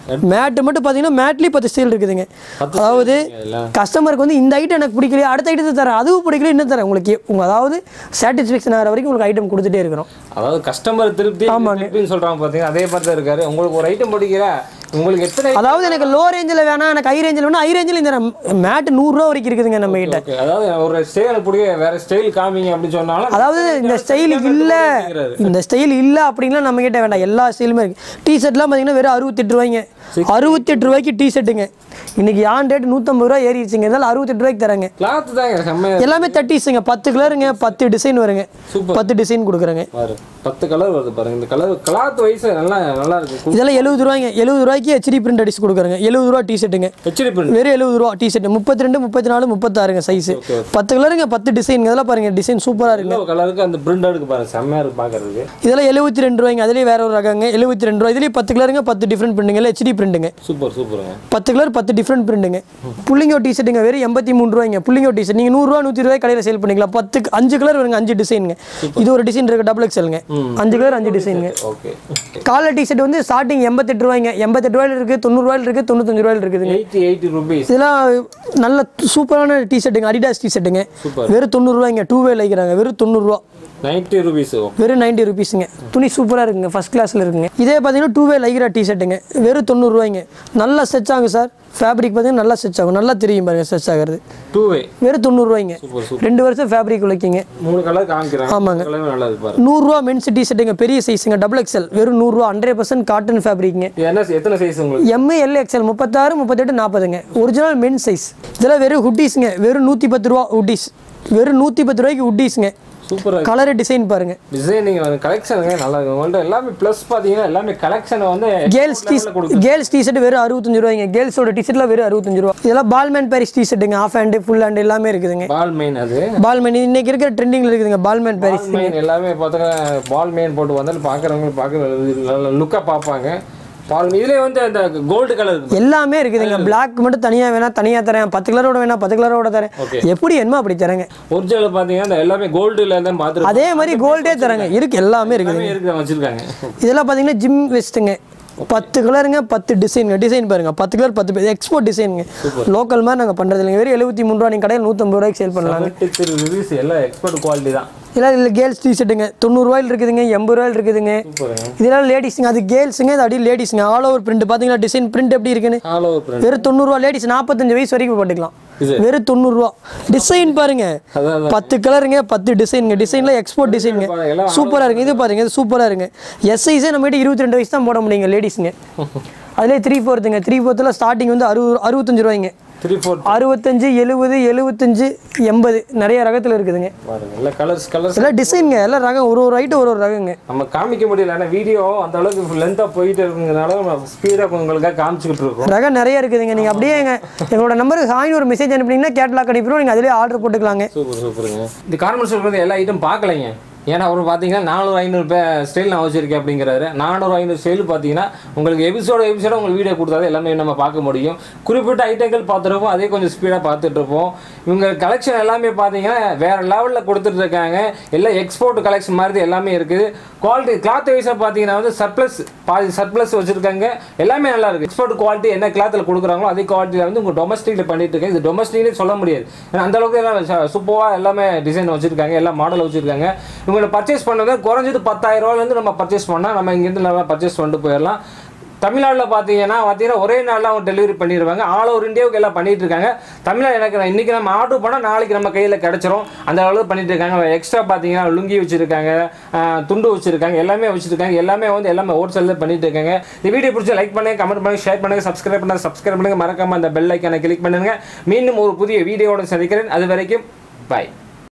மேட்டு மட்டும் பார்த்தீங்கன்னா மேட்லேயும் பத்து ஸ்டைல் இருக்குதுங்க அதாவது எல்லாம் கஸ்டமருக்கு வந்து இந்த ஐட்டம் எனக்கு பிடிக்கலையா அடுத்த ஐட்டத்தை தரேன் அதுவும் பிடிக்கல இன்னும் தரேன் உங்களுக்கு உங்க அதாவது சாட்டிஸ்ஃபேக்ஷன் ஆகிற வரைக்கும் உங்களுக்கு ஐட்டம் கொடுத்துட்டே இருக்கிறோம் அதாவது கஸ்டமர் திருப்தி திருப்தின்னு சொல்றாங்க பாத்தீங்கன்னா அதே மாதிரி தான் இருக்காரு உங்களுக்கு ஒரு ஐட்டம் பிடிக்கல உங்களுக்கு எத்தனை அதாவது எனக்கு லோ ரேஞ்சில் வேணாம் எனக்கு ஹை ரேஞ்சில் வேணா ஹை ரேஞ்சில் இந்த மேட் நூறுரூவா வரைக்கும் இருக்குதுங்க நம்ம கிட்ட Okay, அதாவது ஒரு ஸ்டைல் பிடிக்க வேற ஸ்டைல் காமிங்க அப்படின்னு சொன்னாலும் அதாவது இந்த ஸ்டைல் இல்லை இந்த ஸ்டைல் இல்லை அப்படின்லாம் நம்ம கிட்ட வேண்டாம் எல்லா ஸ்டைலுமே இருக்கு டி ஷர்ட்லாம் பார்த்தீங்கன்னா வெறும் அறுபத்தெட்டு ரூபாய்ங்க அறுபத்தெட்டு ரூபாய்க்கு டி ஷர்ட்டுங்க இன்னைக்கு ஆன் ரேட் நூற்றம்பது ரூபா ஏறிடுச்சுங்க இருந்தாலும் அறுபத்தெட்டு ரூபாய்க்கு தராங்க கிளாத் தாங்க செம்மையா எல்லாமே தேர்ட்டிஸுங்க பத்து கலருங்க பத்து டிசைன் வருங்க Super. பத்து டிசைன் கொடுக்குறேங்க பாரு பத்து கலர் வருது பாருங்க இந்த கலர் கிளாத் வைஸ் நல்லா நல்லா இருக்கு இதெல்லாம் எழுபது ரூபாய்ங்க எழுபது ரூபாய்க்கு ஹெச்டி பிரிண்ட் அடிச்சு கொடுக்குறேங்க எழுபது ரூபா டி ஷர்ட்டுங்க ஹெச்டி பிரிண்ட் வெறும் எழுபது ரூபா டி ஷர்ட் முப்பத்தி ரெண்டு முப்பத்தி நாலு முப்பத்தாறுங்க சைஸ் பத்து கலருங்க பத்து டிசைன் இதெல்லாம் பாருங்க டிசைன் சூப்பராக இருக்குங்க எல்லோ கலருக்கு அந்த பிரிண்ட் இருக்கு பாருங்க செம்மையா இருக்கு பாக்குறதுக்கு இதெல்லாம் எழுபத்தி ரெண்டு ரூபாய்ங்க அதுலேயே வேற ஒரு ரகங்க எழுபத்தி ரெண்டு ரூபாய் இதுலேயே பத்து கலருங்க பத்து டிஃப்ரெண்ட் பிரிண்டுங்க ஹெச்டி பிரிண்டுங்க சூப்பர் சூப்பருங்க பத்து கலர் பத்து டிஃப்ரெண்ட் பிரிண்டுங்க புள்ளிங்கோ டி ஷர்ட்டுங்க வெறும் எண்பத்தி மூணு ரூபாய்ங்க புள்ளிங்கோ டி ஷர்ட் நீங்கள் நூறுரூவா நூற்றி ரூபாய் கடையில் சேல் பண்ணிக்கலாம் பத்து அஞ்சு கலர் வருங்க அஞ்சு டிசைனுங்க இது ஒரு டிசைன் இருக்கு டபுள் எக்ஸலுங்க அஞ்சு கலர் அஞ்சு டிசைனுங்க ஓகே காலர் டி ஷர்ட் வந்து ஸ்டார்டிங் எண்பத்தெட்டு ரூபாய்ங்க எண்பத்தெட்டு ரூபாயில் இருக்குது தொண்ணூறுவாயில் இருக்குது தொண்ணூத்தஞ்சு ரூபாயில் இருக்குதுங்க எயிட்டி எயிட்டி ருபீஸ் இதெல்லாம் நல்ல சூப்பரான டி ஷர்ட்டுங்க அடிடாஸ் டி ஷர்ட்டுங்க Super. வெறும் தொண்ணூறுரூவாய்ங்க டூ வே லைக்கிறாங்க வெறும் தொண்ணூறுரூவா நைன்ட்டி ருபீஸ் வெறும் நைன்ட்டி ருபீஸுங்க துணி சூப்பராக இருக்குங்க ஃபஸ்ட் கிளாஸில் இருக்குங்க இதே பார்த்தீங்கன்னா டூ வே லைக்ரா டி ஷர்ட்டுங்க வெறும் தொண்ணூறுரூவாய்ங்க நல்லா ஸ்ட்ரெச் ஆகும் சார் ஃபேப்ரிக் பார்த்தீங்கன்னா நல்லா ஸ்ட்ரெச் ஆகும் நல்லா தெரியும் பாருங்க ஸ்ட்ரெச் ஆகிறது டூ வே வெறும் தொண்ணூறுரூவாய்ங்க சூப்பர் சூப்பர் ரெண்டு வருஷம் ஃபேப்ரிக் உழைக்கிங்க மூணு கலர் காமிக்கிறாங்க ஆமாங்க. கலர் நல்லா இருக்கு பாருங்க நூறுரூவா மென்ஸ் டி ஷர்ட்டுங்க பெரிய சைஸுங்க டபுள் எக்ஸல் வெறும் நூறுரூவா ஹண்ட்ரட் பர்சன்ட் காட்டன் ஃபேப்ரிக்ங்க இது என்ன எத்தனை சைஸ் உங்களுக்கு எம்ஏ எல் எக்ஸ்எல் முப்பத்தாறு முப்பத்தெட்டு நாற்பதுங்க ஒரிஜினல் மென் சைஸ் இதெல்லாம் வெறும் ஹுட்டீஸுங்க வெறும் நூற்றி பத்து ரூபா ஹுட்டீஸ் வெறும் நூற்றி பத்து ரூபாய்க்கு ஹுட்டீஸுங்க சூப்பரா கலர் டிசைன் பாருங்க டிசைனிங் கலெக்ஷனுங்க நல்லா இருக்கு உங்கள்ட்ட எல்லாமே ப்ளஸ் பார்த்தீங்கன்னா எல்லாமே கலெக்ஷன் வந்து girls T girls T shirt வெறும் அறுபத்தஞ்சு ரூபாய்ங்க கேர்ள்ஸோட டி ஷர்ட்லாம் வெறும் அறுபத்தஞ்சு ரூபா இதெல்லாம் பால்மேன் பாரிஸ் டி ஷர்ட்டுங்க ஆஃப் ஹேண்டு ஃபுல் ஹேண்ட் எல்லாமே இருக்குதுங்க பால் மெயின் அது பால்மேன் இன்னைக்கு இருக்கிற ட்ரெண்டிங்கில் இருக்குதுங்க பால்மேன் பாரிஸ் பால் மெயின் எல்லாமே பார்த்தா பால் மெயின் போட்டு வந்தாலும் பார்க்குறவங்க பார்க்க நல்ல லுக்காக பார்ப்பாங்க பால் இதுலேயே வந்து அந்த கோல்டு கலர் இருக்கு எல்லாமே இருக்குதுங்க Black மட்டும் தனியாக வேணா தனியாக தரேன் பத்து கலரோட வேணா பத்து கலரோட தரேன் எப்படி என்னமோ அப்படி தரேங்க ஒரிஜினல் பார்த்தீங்கன்னா இந்த எல்லாமே கோல்டுல தான் பார்த்துருக்கோம் அதே மாதிரி கோல்டே தரேங்க இருக்கு எல்லாமே இருக்குது எல்லாமே இருக்கு வச்சிருக்காங்க இதெல்லாம் பார்த்தீங்கன்னா ஜிம் வெஸ்ட்டுங்க பத்து கலருங்க பத்து டிசைனுங்க டிசைன் பாருங்க பத்து கலர் பத்து எக்ஸ்போர்ட் டிசைனுங்க லோக்கல் மாதிரி நாங்கள் பண்ணுறது இல்லைங்க வெறும் எழுபத்தி மூணு ரூபா நீங்கள் கடையில் நூற்றம்பது ரூபாய்க்கு சேல் பண்ணலாங்க த்ரீ ரிவ்யூஸ் எல்லாம் எக்ஸ்பர்ட் குவாலிட்டி தான் இதெல்லாம் இதில் கேர்ள்ஸ் டி ஷர்ட்டுங்க தொண்ணூறுவாயில் இருக்குதுங்க எண்பது ரூபாயில் இருக்குதுங்க சூப்பருங்க இதெல்லாம் லேடிஸுங்க அது கேர்ள்ஸுங்க இது அடி லேடிஸுங்க ஆல் ஓவர் பிரிண்ட் பார்த்தீங்கன்னா டிசைன் பிரிண்ட் எப்படி இருக்குன்னு ஆல் ஓவர் பிரிண்ட் வெறும் தொண்ணூறுரூவா லேடிஸ் நாற்பத்தஞ்சு வயசு வரைக்கும் போட்டுக்கலாம் இது? வெறும் தொண்ணூறுரூவா டிசைன் பாருங்க அதான் அதான். பத்து கலருங்க பத்து டிசைனுங்க டிசைனில் எக்ஸ்போர்ட் டிசைனுங்க பாருங்க, எல்லாம் சூப்பராக இருக்கு இது பாருங்க இது சூப்பராக இருங்க எஸ்ஐஸே நம்ம கிட்ட இருபத்தி ரெண்டு வயசு தான் போட முடியுங்க லேடிஸுங்க அதுலேயே த்ரீ ஃபோர்த்துங்க த்ரீ ஃபோர்த்தில் ஸ்டார்டிங் வந்து அறுபது அறுபத்தஞ்சு ரூபாய்ங்க த்ரீ ஃபோர் அறுபத்தஞ்சு எழுபது எழுபத்தஞ்சு எண்பது நிறைய ரகத்தில் இருக்குதுங்க பாருங்க எல்லாம் கலர்ஸ் கலர்ஸ் எல்லாம் டிசைனுங்க எல்லாம் ரகம் ஒரு ஒரு ஐட்டம் ஒரு ஒரு ரகங்க நம்ம காமிக்க முடியல ஏன்னா வீடியோ அந்த அளவுக்கு லென்த்தாக போயிட்டு இருக்குங்கிறனால நம்ம ஸ்பீடாக உங்களுக்காக காமிச்சிக்கிட்டு இருக்கோம் ரகம் நிறைய இருக்குதுங்க நீங்கள் அப்படியே எங்க எங்களோட நம்பருக்கு ஹாய்னு ஒரு மெசேஜ் அனுப்புனீங்கன்னா கேட்லாக் அனுப்பிடுவோம் நீங்கள் அதிலே ஆர்டர் போட்டுக்கலாங்க சூப்பர் சூப்பருங்க இந்த கார்மெண்ட்ஸ் வந்து எல்லா ஐட்டம் பார்க்கலைங்க ஏன்னா அவர் பார்த்தீங்கன்னா நானூறு ஐநூறு பே ஸ்டைல் நான் வச்சிருக்கேன் அப்படிங்கிறாரு நானூறு ஐநூறு ஸ்டைல் பார்த்தீங்கன்னா உங்களுக்கு எபிசோட எபிசோட உங்களுக்கு வீடியோ கொடுத்தாதான் எல்லாமே நம்ம பார்க்க முடியும் குறிப்பிட்ட ஐட்டங்கள் பார்த்துருப்போம் அதே கொஞ்சம் ஸ்பீடாக பார்த்துட்டு இருப்போம் இவங்க கலெக்ஷன் எல்லாமே பார்த்தீங்கன்னா வேற லெவலில் கொடுத்துட்டு இருக்காங்க எல்லாம் எக்ஸ்போர்ட் கலெக்ஷன் மாதிரி எல்லாமே இருக்குது குவாலிட்டி கிளாத் வைஸாக பார்த்தீங்கன்னா வந்து சர்ப்ளஸ் பாதி சர்ப்ளஸ் வச்சிருக்காங்க எல்லாமே நல்லா இருக்கு எக்ஸ்போர்ட் குவாலிட்டி என்ன கிளாத்தில் கொடுக்குறாங்களோ அதே குவாலிட்டியில் வந்து உங்கள் டொமஸ்டிக்கில் பண்ணிட்டு இருக்காங்க இது டொமஸ்டிக்னே சொல்ல முடியாது ஏன்னா அந்த அளவுக்கு எல்லாம் சூப்பராக எல்லாமே டிசைன் வச்சிருக்காங்க எல்லாம் மாடல் வச்சிருக்காங்க இவங்களை பர்ச்சேஸ் பண்ணது குறைஞ்சது பத்தாயிரம் ரூபாயிலேருந்து நம்ம பர்ச்சேஸ் பண்ணால் நம்ம இங்கேருந்து நல்லா பர்ச்சேஸ் பண்ணிட்டு போயிடலாம் தமிழ்நாட்டில் பார்த்தீங்கன்னா பார்த்தீங்கன்னா ஒரே நாளில் அவங்க டெலிவரி பண்ணிடுவாங்க ஆல் ஓவர் இந்தியாவுக்கு எல்லாம் பண்ணிட்டு இருக்காங்க தமிழ்நாடு எனக்கு நான் இன்னைக்கு நம்ம ஆர்டர் பண்ணால் நாளைக்கு நம்ம கையில் கிடச்சிரும் அந்த அளவுக்கு பண்ணிட்டு இருக்காங்க எக்ஸ்ட்ரா பார்த்தீங்கன்னா லுங்கி வச்சிருக்காங்க ஆஹ் துண்டு வச்சிருக்காங்க எல்லாமே வச்சிருக்காங்க எல்லாமே வந்து எல்லாமே ஹோல்சேலில் பண்ணிட்டு இருக்காங்க இந்த வீடியோ பிடிச்சி லைக் பண்ணுங்க கமெண்ட் பண்ணுங்க ஷேர் பண்ணுங்க சப்ஸ்கிரைப் பண்ணுங்க சப்ஸ்கிரைப் பண்ணுங்க மறக்காம அந்த பெல் ஐக்கானை கிளிக் பண்ணுங்க மீண்டும் ஒரு புதிய வீடியோவோட சந்திக்கிறேன் அது வரைக்கும் பாய்